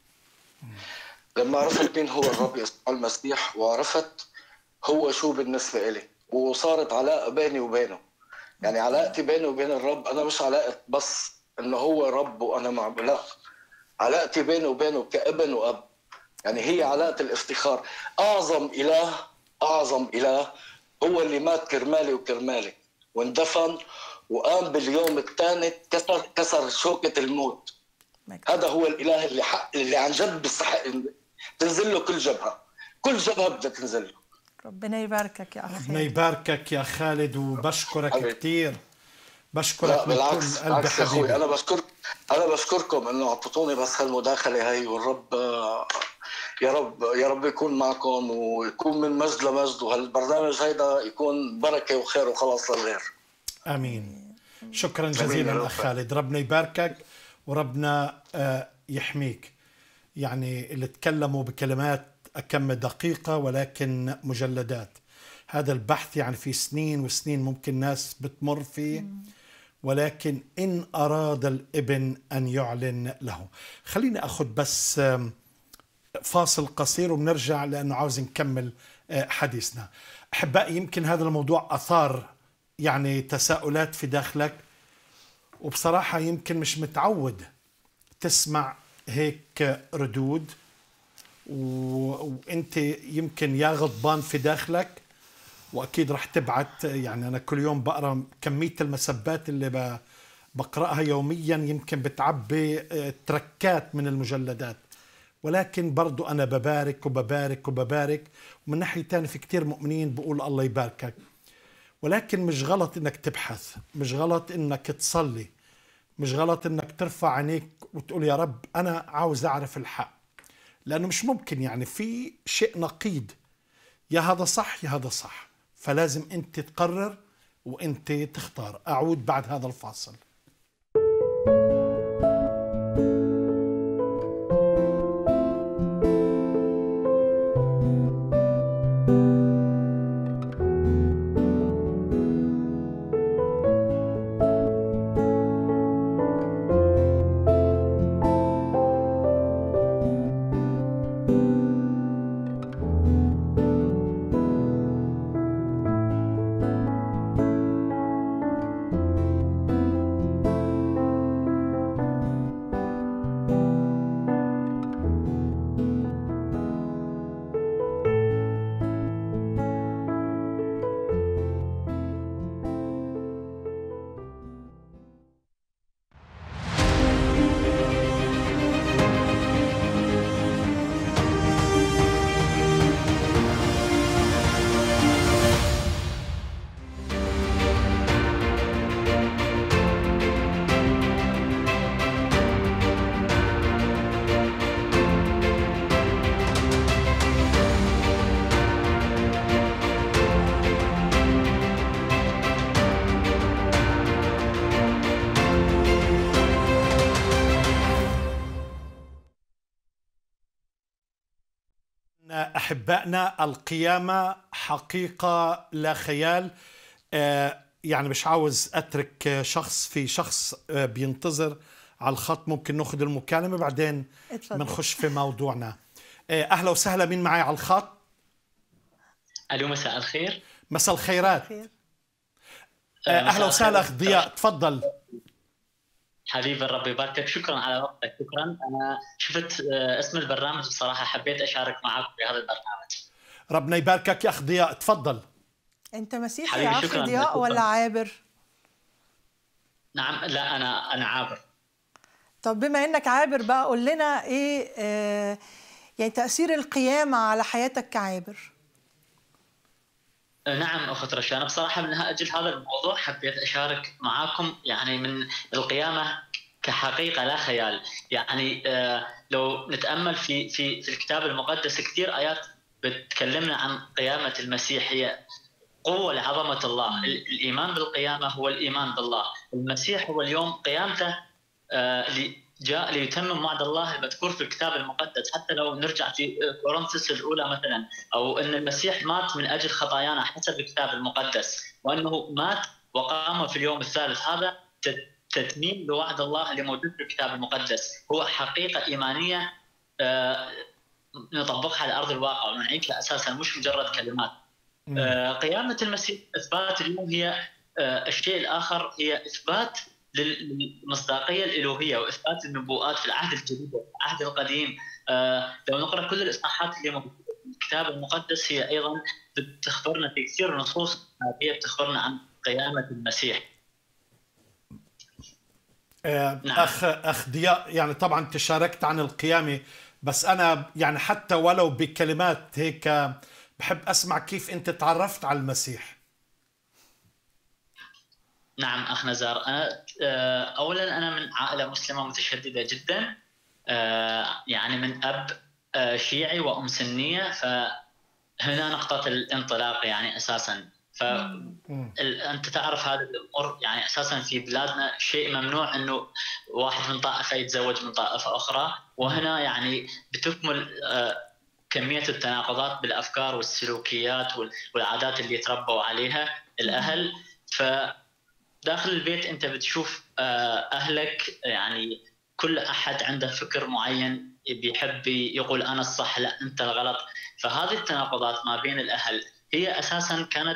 لما عرفت مين هو الرب يسوع المسيح وعرفت هو شو بالنسبة إلي وصارت علاقة بيني وبينه يعني علاقتي بيني وبين الرب أنا مش علاقة بس إنه هو رب وأنا مع لا علاقتي بيني وبينه كابن وأب يعني هي علاقة الافتخار أعظم إله أعظم إله هو اللي مات كرمالي وكرمالك واندفن وقام باليوم الثاني كسر كسر شوكة الموت هذا هو الاله اللي حق اللي عن جد بيستحق إن تنزل له كل جبهه كل جبهه بدها تنزل له ربنا يباركك يا اخ ربنا خالد. يباركك يا خالد وبشكرك حبيبي. كثير بشكرك لا من بالعكس كل قلبي بالعكس يا اخوي حبيبي انا بشكر انا بشكركم انه اعطيتوني بس هالمداخله هي والرب آه، يا رب يا رب يكون معكم ويكون من مجد لمجد وهالبرنامج هيدا يكون بركه وخير وخلاص للغير امين شكرا آمين جزيلا يا رب. اخ خالد ربنا يباركك وربنا آه، يحميك يعني اللي تكلموا بكلمات كم دقيقة ولكن مجلدات هذا البحث يعني في سنين وسنين ممكن ناس بتمر فيه ولكن إن أراد الابن أن يعلن له خليني أخذ بس آم، فاصل قصير وبنرجع لأنه عاوز نكمل آه، حديثنا أحبائي يمكن هذا الموضوع أثار يعني تساؤلات في داخلك وبصراحة يمكن مش متعود تسمع هيك ردود و... وانت يمكن يا غضبان في داخلك واكيد رح تبعت يعني انا كل يوم بقرا كميه المسبات اللي ب... بقراها يوميا يمكن بتعبي آه، تركات من المجلدات ولكن برضو انا ببارك وببارك وببارك ومن ناحيه تانية في كتير مؤمنين بقول الله يباركك ولكن مش غلط انك تبحث مش غلط انك تصلي مش غلط انك ترفع عينيك وتقول يا رب انا عاوز اعرف الحق لانه مش ممكن يعني في شيء نقيض يا هذا صح يا هذا صح فلازم انت تقرر وانت تختار اعود بعد هذا الفاصل احبائنا القيامه حقيقه لا خيال آه، يعني مش عاوز اترك آه، شخص في شخص آه، بينتظر على الخط ممكن ناخذ المكالمه بعدين اتفضل. بنخش في موضوعنا آه، اهلا وسهلا مين معي على الخط الو مساء الخير مساء الخيرات خير. آه، مساء اهلا وسهلا الخير. اخ ضياء تفضل حبيبي الرب يباركك شكرا على وقتك شكرا انا شفت آه، اسم البرنامج بصراحه حبيت اشارك معكم في هذا البرنامج ربنا يباركك يا اخ ضياء تفضل انت مسيحي حبيبي، يا اخ شكراً. ضياء ولا شكراً. عابر نعم لا انا انا عابر طب بما انك عابر بقى قول لنا ايه آه يعني تاثير القيامه على حياتك كعابر آه، نعم اخت رشا انا بصراحه من اجل هذا الموضوع حبيت اشارك معاكم يعني من القيامه كحقيقه لا خيال يعني آه، لو نتامل في في في الكتاب المقدس كثير ايات بتكلمنا عن قيامه المسيح هي قوه لعظمه الله ال- الايمان بالقيامه هو الايمان بالله المسيح هو اليوم قيامته آه، ل- جاء ليتمم وعد الله المذكور في الكتاب المقدس حتى لو نرجع في كورنثوس الاولى مثلا او ان المسيح مات من اجل خطايانا حسب الكتاب المقدس وانه مات وقام في اليوم الثالث هذا تتميم لوعد الله اللي موجود في الكتاب المقدس هو حقيقه ايمانيه آه، نطبقها على ارض الواقع ونعيشها اساسا مش مجرد كلمات آه، قيامه المسيح اثبات اليوم هي آه، الشيء الاخر هي اثبات للمصداقيه الالوهيه واثبات النبوءات في العهد الجديد والعهد القديم لو نقرا كل الاصحاحات اللي موجوده في الكتاب المقدس هي ايضا بتخبرنا في كثير نصوص هي بتخبرنا عن قيامه المسيح نعم. اخ اخ ضياء يعني طبعا تشاركت عن القيامه بس انا يعني حتى ولو بكلمات هيك بحب اسمع كيف انت تعرفت على المسيح نعم اخ نزار انا آه، اولا انا من عائله مسلمه متشدده جدا آه، يعني من اب آه، شيعي وام سنيه فهنا نقطه الانطلاق يعني اساسا فانت تعرف هذه الامور يعني اساسا في بلادنا شيء ممنوع انه واحد من طائفه يتزوج من طائفه اخرى وهنا يعني بتكمل آه، كميه التناقضات بالافكار والسلوكيات والعادات اللي تربوا عليها الاهل ف داخل البيت انت بتشوف آه، اهلك يعني كل احد عنده فكر معين بيحب يقول انا الصح لا انت الغلط فهذه التناقضات ما بين الاهل هي اساسا كانت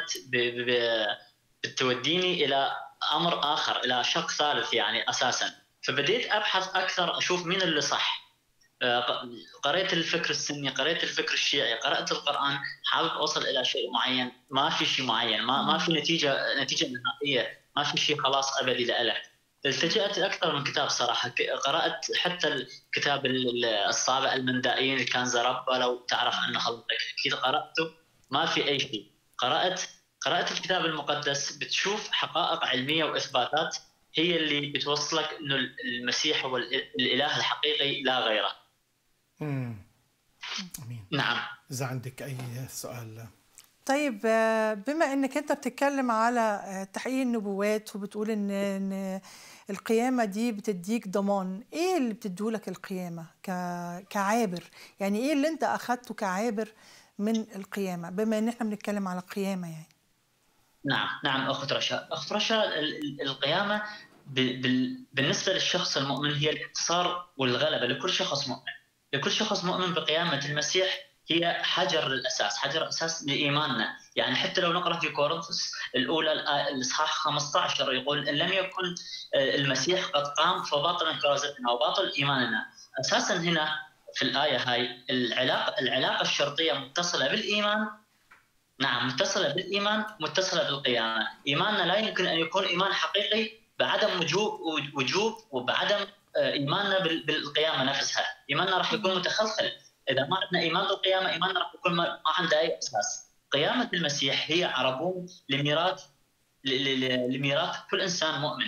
بتوديني الى امر اخر الى شق ثالث يعني اساسا فبديت ابحث اكثر اشوف مين اللي صح آه، قريت الفكر السني قريت الفكر الشيعي قرات القران حابب اوصل الى شيء معين ما في شيء معين ما ما في نتيجه نتيجه نهائيه ما في شيء خلاص ابدي له التجأت اكثر من كتاب صراحه قرات حتى الكتاب الصابع المندائيين اللي كان زربه لو تعرف عنه حضرتك اكيد قراته ما في اي شيء قرات قرات الكتاب المقدس بتشوف حقائق علميه واثباتات هي اللي بتوصلك انه المسيح هو الاله الحقيقي لا غيره. امم امين. نعم. اذا عندك اي سؤال طيب آه، بما انك انت بتتكلم على آه، تحقيق النبوات وبتقول ان ان القيامه دي بتديك ضمان ايه اللي بتدولك القيامه كعابر يعني ايه اللي انت اخدته كعابر من القيامه بما ان احنا بنتكلم على القيامه يعني نعم نعم اخت رشا اخت رشا القيامه بالنسبه للشخص المؤمن هي الانتصار والغلبه لكل شخص مؤمن لكل شخص مؤمن بقيامه المسيح هي حجر الاساس، حجر اساس لايماننا، يعني حتى لو نقرا في كورنثوس الاولى الاصحاح 15 يقول ان لم يكن المسيح قد قام فباطلا كرازتنا وباطل ايماننا، اساسا هنا في الايه هاي العلاقه العلاقه الشرطيه متصله بالايمان نعم متصله بالايمان متصله بالقيامه، ايماننا لا يمكن ان يكون ايمان حقيقي بعدم وجوب وجوب وبعدم آه، ايماننا بالقيامه نفسها، ايماننا راح يكون متخلخل، اذا ما عندنا ايمان بالقيامه ايماننا راح يكون ما عنده اي اساس. قيامه المسيح هي عربون لميراث لميراث كل انسان مؤمن.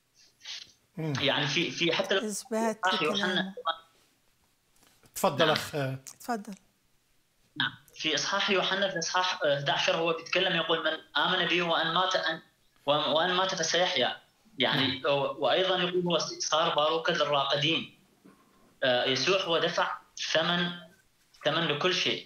يعني في في حتى اثبات يوحنا تفضل نعم. اخ تفضل نعم في اصحاح يوحنا في اصحاح 11 هو بيتكلم يقول من امن بي وان مات أن وان مات فسيحيا يعني نعم. وايضا يقول هو صار باروكا للراقدين آه، يسوع هو دفع ثمن ثمن لكل شيء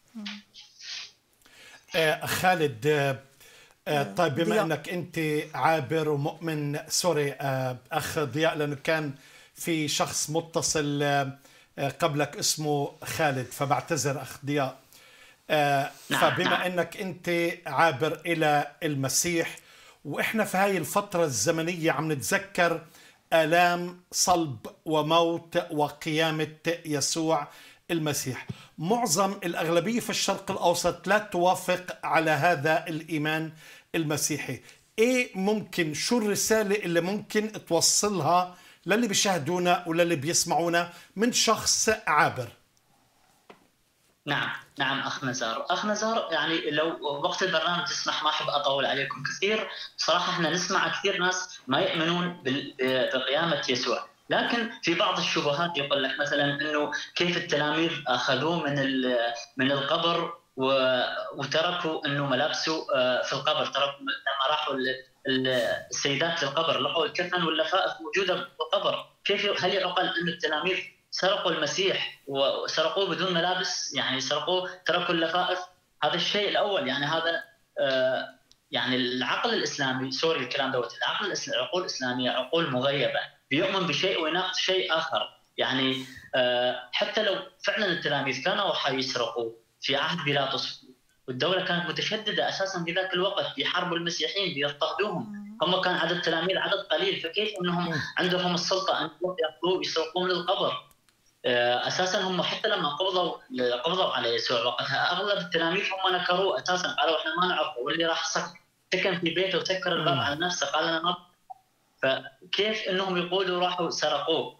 آه خالد آه طيب بما ضياء. انك انت عابر ومؤمن سوري آه اخ ضياء لانه كان في شخص متصل آه آه، قبلك اسمه خالد فبعتذر اخ ضياء آه، نعم، فبما نعم. انك انت عابر الى المسيح واحنا في هاي الفتره الزمنيه عم نتذكر الام صلب وموت وقيامه يسوع المسيح معظم الاغلبيه في الشرق الاوسط لا توافق على هذا الايمان المسيحي ايه ممكن شو الرساله اللي ممكن توصلها للي بيشاهدونا وللي بيسمعونا من شخص عابر نعم نعم اخ نزار اخ نزار يعني لو وقت البرنامج تسمح ما احب اطول عليكم كثير بصراحه احنا نسمع كثير ناس ما يؤمنون بقيامه يسوع لكن في بعض الشبهات يقول لك مثلا انه كيف التلاميذ اخذوه من من القبر وتركوا انه ملابسه آه، في القبر تركوا لما راحوا السيدات للقبر لقوا الكفن واللفائف موجوده بالقبر كيف هل يعقل ان التلاميذ سرقوا المسيح وسرقوه بدون ملابس يعني سرقوه تركوا اللفائف هذا الشيء الاول يعني هذا آه، يعني العقل الاسلامي سوري الكلام دوت العقل العقول الاسلاميه عقول مغيبه بيؤمن بشيء ويناقض شيء اخر يعني آه، حتى لو فعلا التلاميذ كانوا حيسرقوا في عهد بيلاطس والدوله كانت متشدده اساسا في ذاك الوقت بيحاربوا المسيحيين بيضطهدوهم هم كان عدد التلاميذ عدد قليل فكيف انهم عندهم السلطه ان ياخذوه يسرقوه من القبر آه، اساسا هم حتى لما قبضوا قبضوا على يسوع وقتها اغلب التلاميذ هم نكروه اساسا قالوا احنا ما نعرفه واللي راح سكن في بيته وسكر الباب على نفسه قال انا ما فكيف انهم يقولوا راحوا سرقوه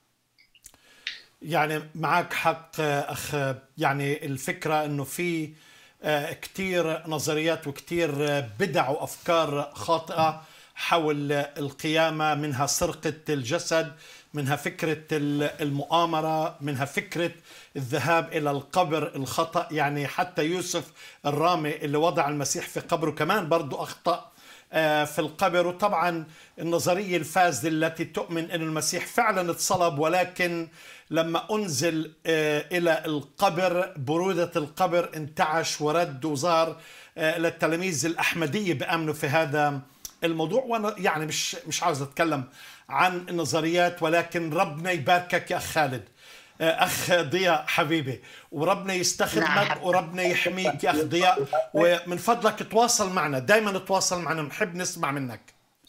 يعني معك حق اخ يعني الفكره انه في آه، كثير نظريات وكثير بدع وافكار خاطئه حول القيامه منها سرقه الجسد منها فكره المؤامره منها فكره الذهاب الى القبر الخطا يعني حتى يوسف الرامي اللي وضع المسيح في قبره كمان برضه اخطا آه، في القبر وطبعا النظريه الفاسده التي تؤمن ان المسيح فعلا اتصلب ولكن لما انزل آه، الى القبر بروده القبر انتعش ورد وظهر آه، للتلاميذ الاحمديه بامنوا في هذا الموضوع وانا يعني مش مش عاوز اتكلم عن النظريات ولكن ربنا يباركك يا اخ خالد اخ ضياء حبيبي وربنا يستخدمك نعم. وربنا يحميك يا اخ ضياء ومن فضلك تواصل معنا دائما تواصل معنا نحب نسمع منك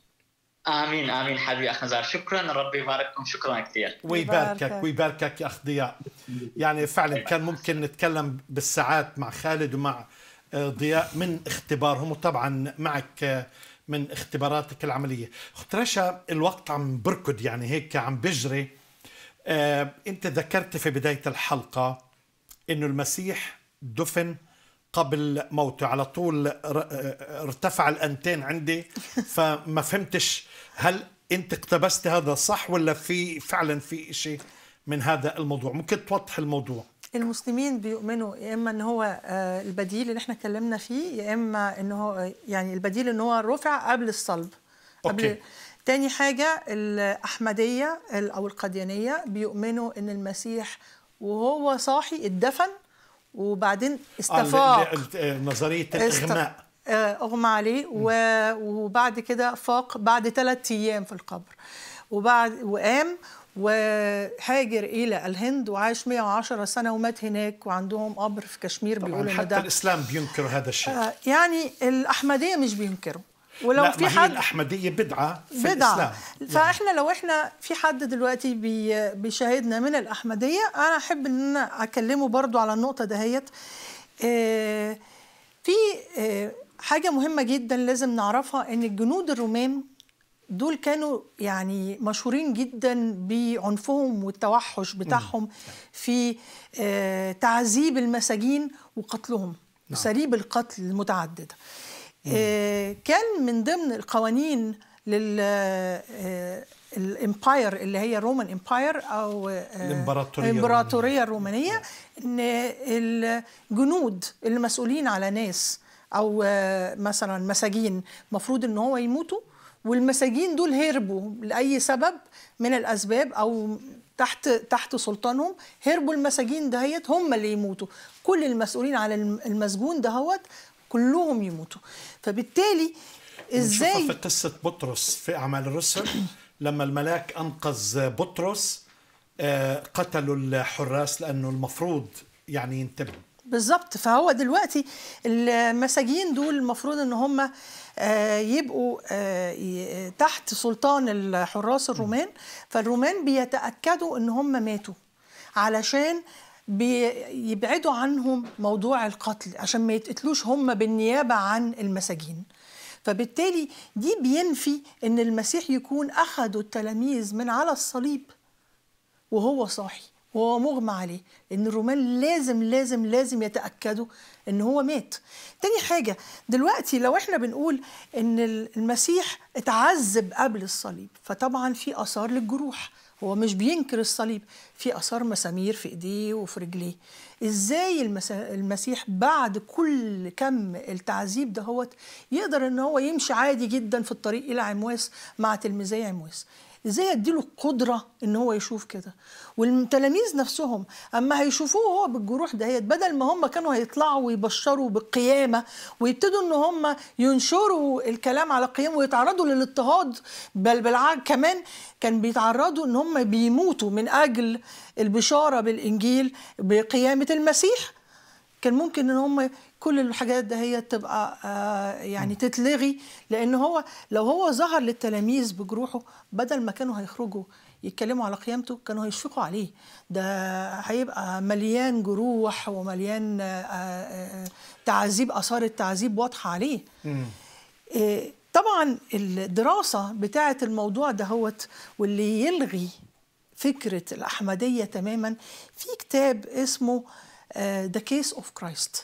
امين امين حبيبي اخ نزار شكرا ربي يبارككم شكرا كثير ويباركك ويباركك يا اخ ضياء يعني فعلا كان ممكن نتكلم بالساعات مع خالد ومع آه، ضياء من اختبارهم وطبعا معك آه، من اختباراتك العمليه اخت رشا الوقت عم بركض يعني هيك عم بجري آه، انت ذكرت في بدايه الحلقه انه المسيح دفن قبل موته على طول آه، ارتفع الانتين عندي فما فهمتش هل انت اقتبست هذا صح ولا في فعلا في شيء من هذا الموضوع ممكن توضح الموضوع المسلمين بيؤمنوا يا اما ان هو آه، البديل اللي احنا اتكلمنا فيه يا اما ان هو يعني البديل ان هو رفع قبل الصلب قبل أوكي. تاني حاجة الأحمدية أو القديانية بيؤمنوا إن المسيح وهو صاحي اتدفن وبعدين استفاق آه نظرية الإغماء آه، أغمى عليه وبعد كده فاق بعد ثلاثة أيام في القبر وبعد وقام وهاجر الى الهند وعاش 110 سنه ومات هناك وعندهم قبر في كشمير بيقولوا حتى ده الاسلام بينكر هذا الشيء آه يعني الاحمديه مش بينكروا ولو لا في حد الاحمديه بدعه في بدعة. الاسلام فاحنا لو احنا في حد دلوقتي بي بيشاهدنا من الاحمديه انا احب ان انا اكلمه برضو على النقطه دهيت آه في آه حاجه مهمه جدا لازم نعرفها ان الجنود الرومان دول كانوا يعني مشهورين جدا بعنفهم والتوحش بتاعهم في آه تعذيب المساجين وقتلهم نعم. وسريب القتل المتعدده آه كان من ضمن القوانين لل آه، الامباير اللي هي الرومان امباير او آه، الامبراطوريه الرومانيه ان الجنود اللي مسؤولين على ناس او آه، مثلا مساجين المفروض ان هو يموتوا والمساجين دول هربوا لاي سبب من الاسباب او تحت تحت سلطانهم هربوا المساجين دهيت هم اللي يموتوا كل المسؤولين على المسجون دهوت كلهم يموتوا فبالتالي ازاي في قصه بطرس في اعمال الرسل لما الملاك انقذ بطرس آه، قتلوا الحراس لانه المفروض يعني ينتبهوا بالظبط فهو دلوقتي المساجين دول المفروض ان هم آه، يبقوا آه، تحت سلطان الحراس الرومان فالرومان بيتاكدوا ان هم ماتوا علشان بيبعدوا عنهم موضوع القتل عشان ما يتقتلوش هم بالنيابه عن المساجين فبالتالي دي بينفي ان المسيح يكون اخذوا التلاميذ من على الصليب وهو صاحي وهو مغمى عليه ان الرومان لازم لازم لازم يتاكدوا ان هو مات تاني حاجه دلوقتي لو احنا بنقول ان المسيح اتعذب قبل الصليب فطبعا في اثار للجروح هو مش بينكر الصليب في اثار مسامير في ايديه وفي رجليه ازاي المس- المسيح بعد كل كم التعذيب دهوت يقدر ان هو يمشي عادي جدا في الطريق الى عمواس مع تلميذي عمواس ازاي اديله القدره ان هو يشوف كده والتلاميذ نفسهم اما هيشوفوه هو بالجروح دهيت بدل ما هم كانوا هيطلعوا ويبشروا بالقيامه ويبتدوا ان هم ينشروا الكلام على القيامه ويتعرضوا للاضطهاد بل بالعكس كمان كان بيتعرضوا ان هم بيموتوا من اجل البشاره بالانجيل بقيامه المسيح كان ممكن ان هم كل الحاجات ده هي تبقى آه يعني تتلغي لان هو لو هو ظهر للتلاميذ بجروحه بدل ما كانوا هيخرجوا يتكلموا على قيامته كانوا هيشفقوا عليه ده هيبقى مليان جروح ومليان آه آه تعذيب اثار التعذيب واضحه عليه إيه، طبعا الدراسه بتاعه الموضوع دهوت واللي يلغي فكره الاحمديه تماما في كتاب اسمه ذا كيس اوف كرايست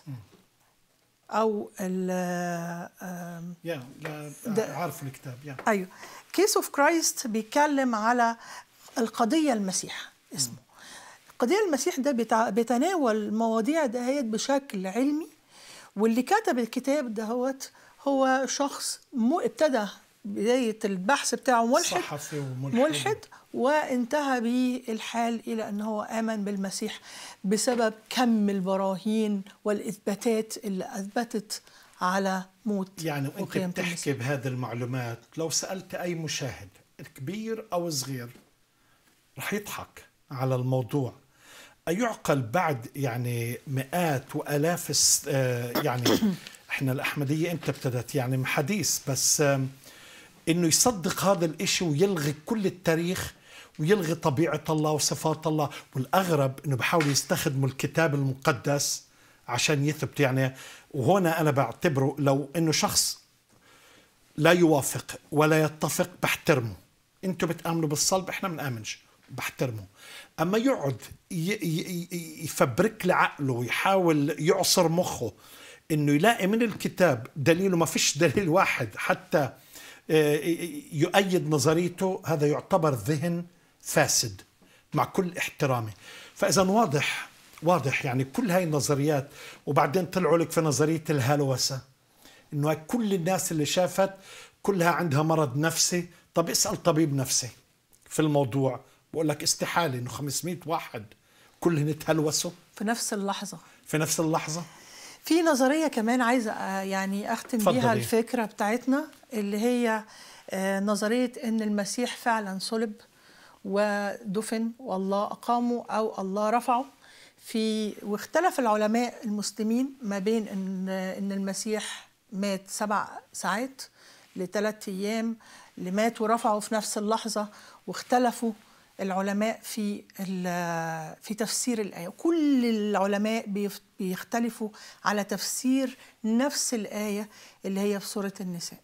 او ال آم، يا لا ده- عارف الكتاب يا ايوه كيس اوف كرايست بيتكلم على القضيه المسيح اسمه قضيه المسيح ده بيتع- بيتناول المواضيع دهيت بشكل علمي واللي كتب الكتاب دهوت هو شخص مو ابتدى بدايه البحث بتاعه ملحد صحفي وملحد ملحد وانتهى به الحال الى ان هو امن بالمسيح بسبب كم البراهين والاثباتات اللي اثبتت على موت يعني وانت وقيامة بتحكي المسيح. بهذه المعلومات لو سالت اي مشاهد كبير او صغير رح يضحك على الموضوع أيعقل بعد يعني مئات وآلاف الس- آه، يعني احنا الأحمدية امتى ابتدت يعني حديث بس آم، انه يصدق هذا الاشي ويلغي كل التاريخ ويلغي طبيعة الله وصفات الله والأغرب انه بحاول يستخدموا الكتاب المقدس عشان يثبت يعني وهنا أنا بعتبره لو انه شخص لا يوافق ولا يتفق بحترمه انتوا بتآمنوا بالصلب احنا بنآمنش بحترمه اما يقعد ي- ي- ي- يفبرك لي عقله ويحاول يعصر مخه انه يلاقي من الكتاب دليل وما فيش دليل واحد حتى آه، يؤيد نظريته هذا يعتبر ذهن فاسد مع كل احترامي فاذا واضح واضح يعني كل هاي النظريات وبعدين طلعوا لك في نظريه الهلوسه انه كل الناس اللي شافت كلها عندها مرض نفسي طب اسال طبيب نفسي في الموضوع بقول لك استحاله انه 500 واحد كلهم يتهلوسوا في نفس اللحظه في نفس اللحظه في نظرية كمان عايزة آه، يعني أختم اتفضلي. بيها الفكرة بتاعتنا اللي هي آه، نظرية إن المسيح فعلا صلب ودفن والله أقامه أو الله رفعه في واختلف العلماء المسلمين ما بين إن إن المسيح مات سبع ساعات لثلاث أيام اللي مات ورفعه في نفس اللحظة واختلفوا العلماء في ال- في تفسير الآية كل العلماء بيف- بيختلفوا على تفسير نفس الآية اللي هي في سورة النساء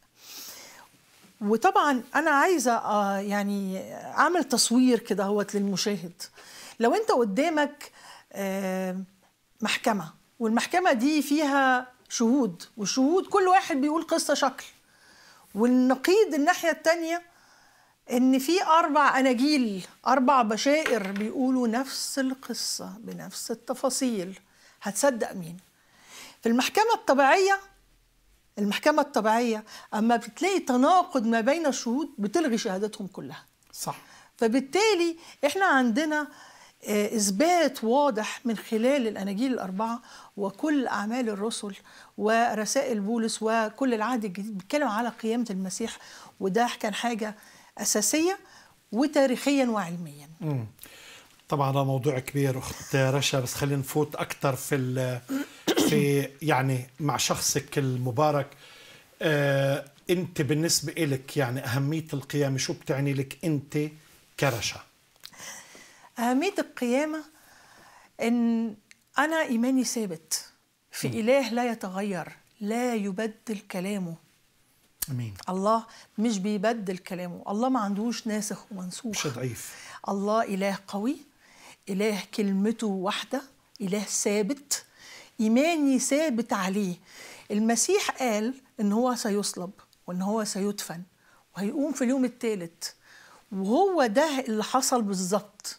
وطبعا انا عايزه آه، يعني اعمل تصوير كده هوت للمشاهد لو انت قدامك آه، محكمه والمحكمه دي فيها شهود والشهود كل واحد بيقول قصه شكل والنقيض الناحيه التانيه ان في اربع اناجيل اربع بشائر بيقولوا نفس القصه بنفس التفاصيل هتصدق مين في المحكمه الطبيعيه المحكمة الطبيعية أما بتلاقي تناقض ما بين الشهود بتلغي شهادتهم كلها صح فبالتالي احنا عندنا آه، إثبات واضح من خلال الأناجيل الأربعة وكل أعمال الرسل ورسائل بولس وكل العهد الجديد بيتكلم على قيامة المسيح وده كان حاجة أساسية وتاريخيا وعلميا مم. طبعا هذا موضوع كبير اخت رشا بس خلينا نفوت اكثر في ال- في يعني مع شخصك المبارك آه انت بالنسبه لك يعني اهميه القيامه شو بتعني لك انت كرشا أهمية القيامة إن أنا إيماني ثابت في إله لا يتغير لا يبدل كلامه امين الله مش بيبدل كلامه الله ما عندوش ناسخ ومنسوخ مش ضعيف الله إله قوي إله كلمته واحدة إله ثابت إيماني ثابت عليه المسيح قال إن هو سيصلب وإن هو سيدفن وهيقوم في اليوم الثالث وهو ده اللي حصل بالظبط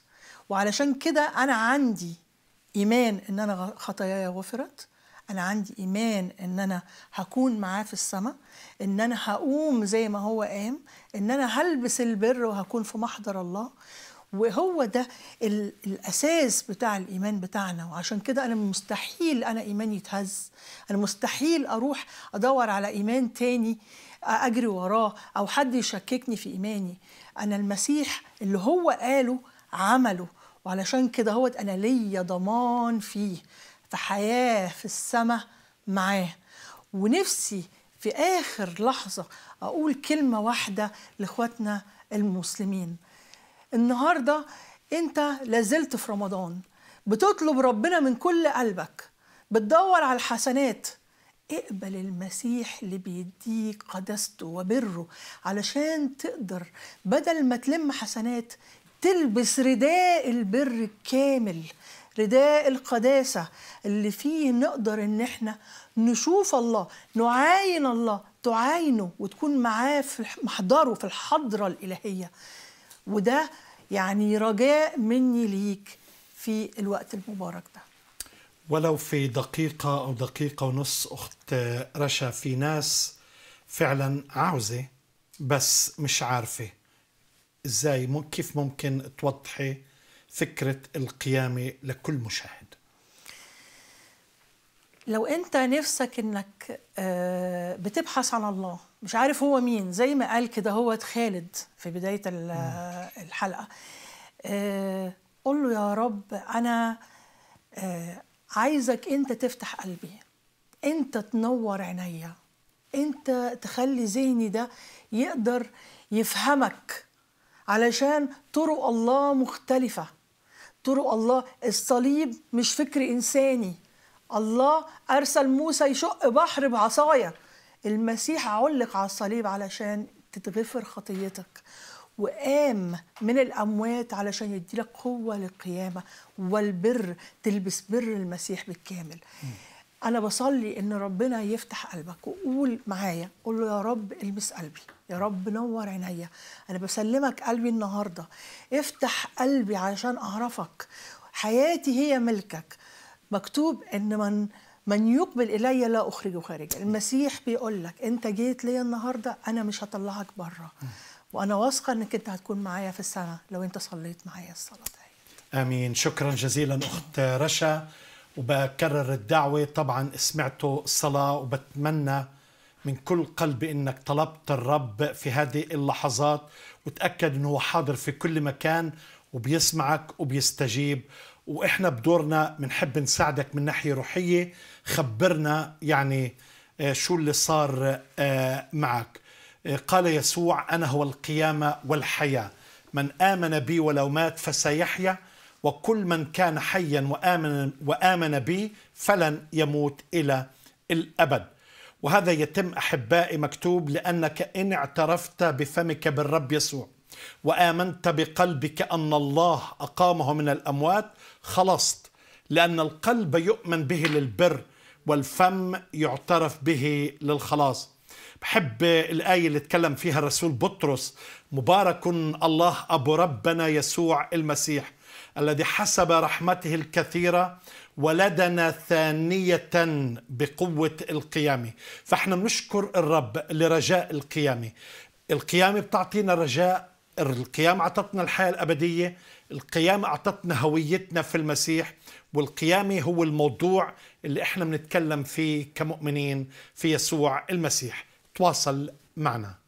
وعلشان كده انا عندي ايمان ان انا خطاياي غفرت انا عندي ايمان ان انا هكون معاه في السماء ان انا هقوم زي ما هو قام ان انا هلبس البر وهكون في محضر الله وهو ده الاساس بتاع الايمان بتاعنا وعشان كده انا مستحيل انا ايماني يتهز انا مستحيل اروح ادور على ايمان تاني اجري وراه او حد يشككني في ايماني انا المسيح اللي هو قاله عمله وعلشان كده هو انا ليا ضمان فيه في حياه في السماء معاه ونفسي في اخر لحظه اقول كلمه واحده لاخواتنا المسلمين النهارده انت لازلت في رمضان بتطلب ربنا من كل قلبك بتدور على الحسنات اقبل المسيح اللي بيديك قدسته وبره علشان تقدر بدل ما تلم حسنات تلبس رداء البر الكامل رداء القداسة اللي فيه نقدر ان احنا نشوف الله نعاين الله تعاينه وتكون معاه في محضره في الحضرة الإلهية وده يعني رجاء مني ليك في الوقت المبارك ده ولو في دقيقة أو دقيقة ونص أخت رشا في ناس فعلا عاوزة بس مش عارفة إزاي كيف ممكن توضحي فكرة القيامة لكل مشاهد لو انت نفسك انك بتبحث عن الله مش عارف هو مين زي ما قال كده هو خالد في بداية الحلقة قول له يا رب أنا عايزك أنت تفتح قلبي أنت تنور عينيا أنت تخلي ذهني ده يقدر يفهمك علشان طرق الله مختلفة طرق الله الصليب مش فكر إنساني الله أرسل موسى يشق بحر بعصاية المسيح علق على الصليب علشان تتغفر خطيتك وقام من الأموات علشان يديلك قوة للقيامة والبر تلبس بر المسيح بالكامل م. أنا بصلي إن ربنا يفتح قلبك وقول معايا قول له يا رب البس قلبي يا رب نور عينيا أنا بسلمك قلبي النهاردة افتح قلبي علشان أعرفك حياتي هي ملكك مكتوب إن من من يقبل الي لا اخرجه خارجا المسيح بيقول لك انت جيت ليا النهارده انا مش هطلعك بره وانا واثقه انك انت هتكون معايا في السنه لو انت صليت معايا الصلاه دي امين شكرا جزيلا اخت رشا وبكرر الدعوه طبعا سمعتوا الصلاه وبتمنى من كل قلبي انك طلبت الرب في هذه اللحظات وتاكد انه هو حاضر في كل مكان وبيسمعك وبيستجيب واحنا بدورنا بنحب نساعدك من ناحيه روحيه خبرنا يعني شو اللي صار معك قال يسوع انا هو القيامه والحياه من امن بي ولو مات فسيحيا وكل من كان حيا وامن وامن بي فلن يموت الى الابد وهذا يتم احبائي مكتوب لانك ان اعترفت بفمك بالرب يسوع وامنت بقلبك ان الله اقامه من الاموات خلصت لان القلب يؤمن به للبر والفم يعترف به للخلاص بحب الآية اللي تكلم فيها الرسول بطرس مبارك الله أبو ربنا يسوع المسيح الذي حسب رحمته الكثيرة ولدنا ثانية بقوة القيامة فاحنا بنشكر الرب لرجاء القيامة القيامة بتعطينا رجاء القيامة أعطتنا الحياة الأبدية القيامة أعطتنا هويتنا في المسيح والقيامة هو الموضوع اللي احنا بنتكلم فيه كمؤمنين في يسوع المسيح تواصل معنا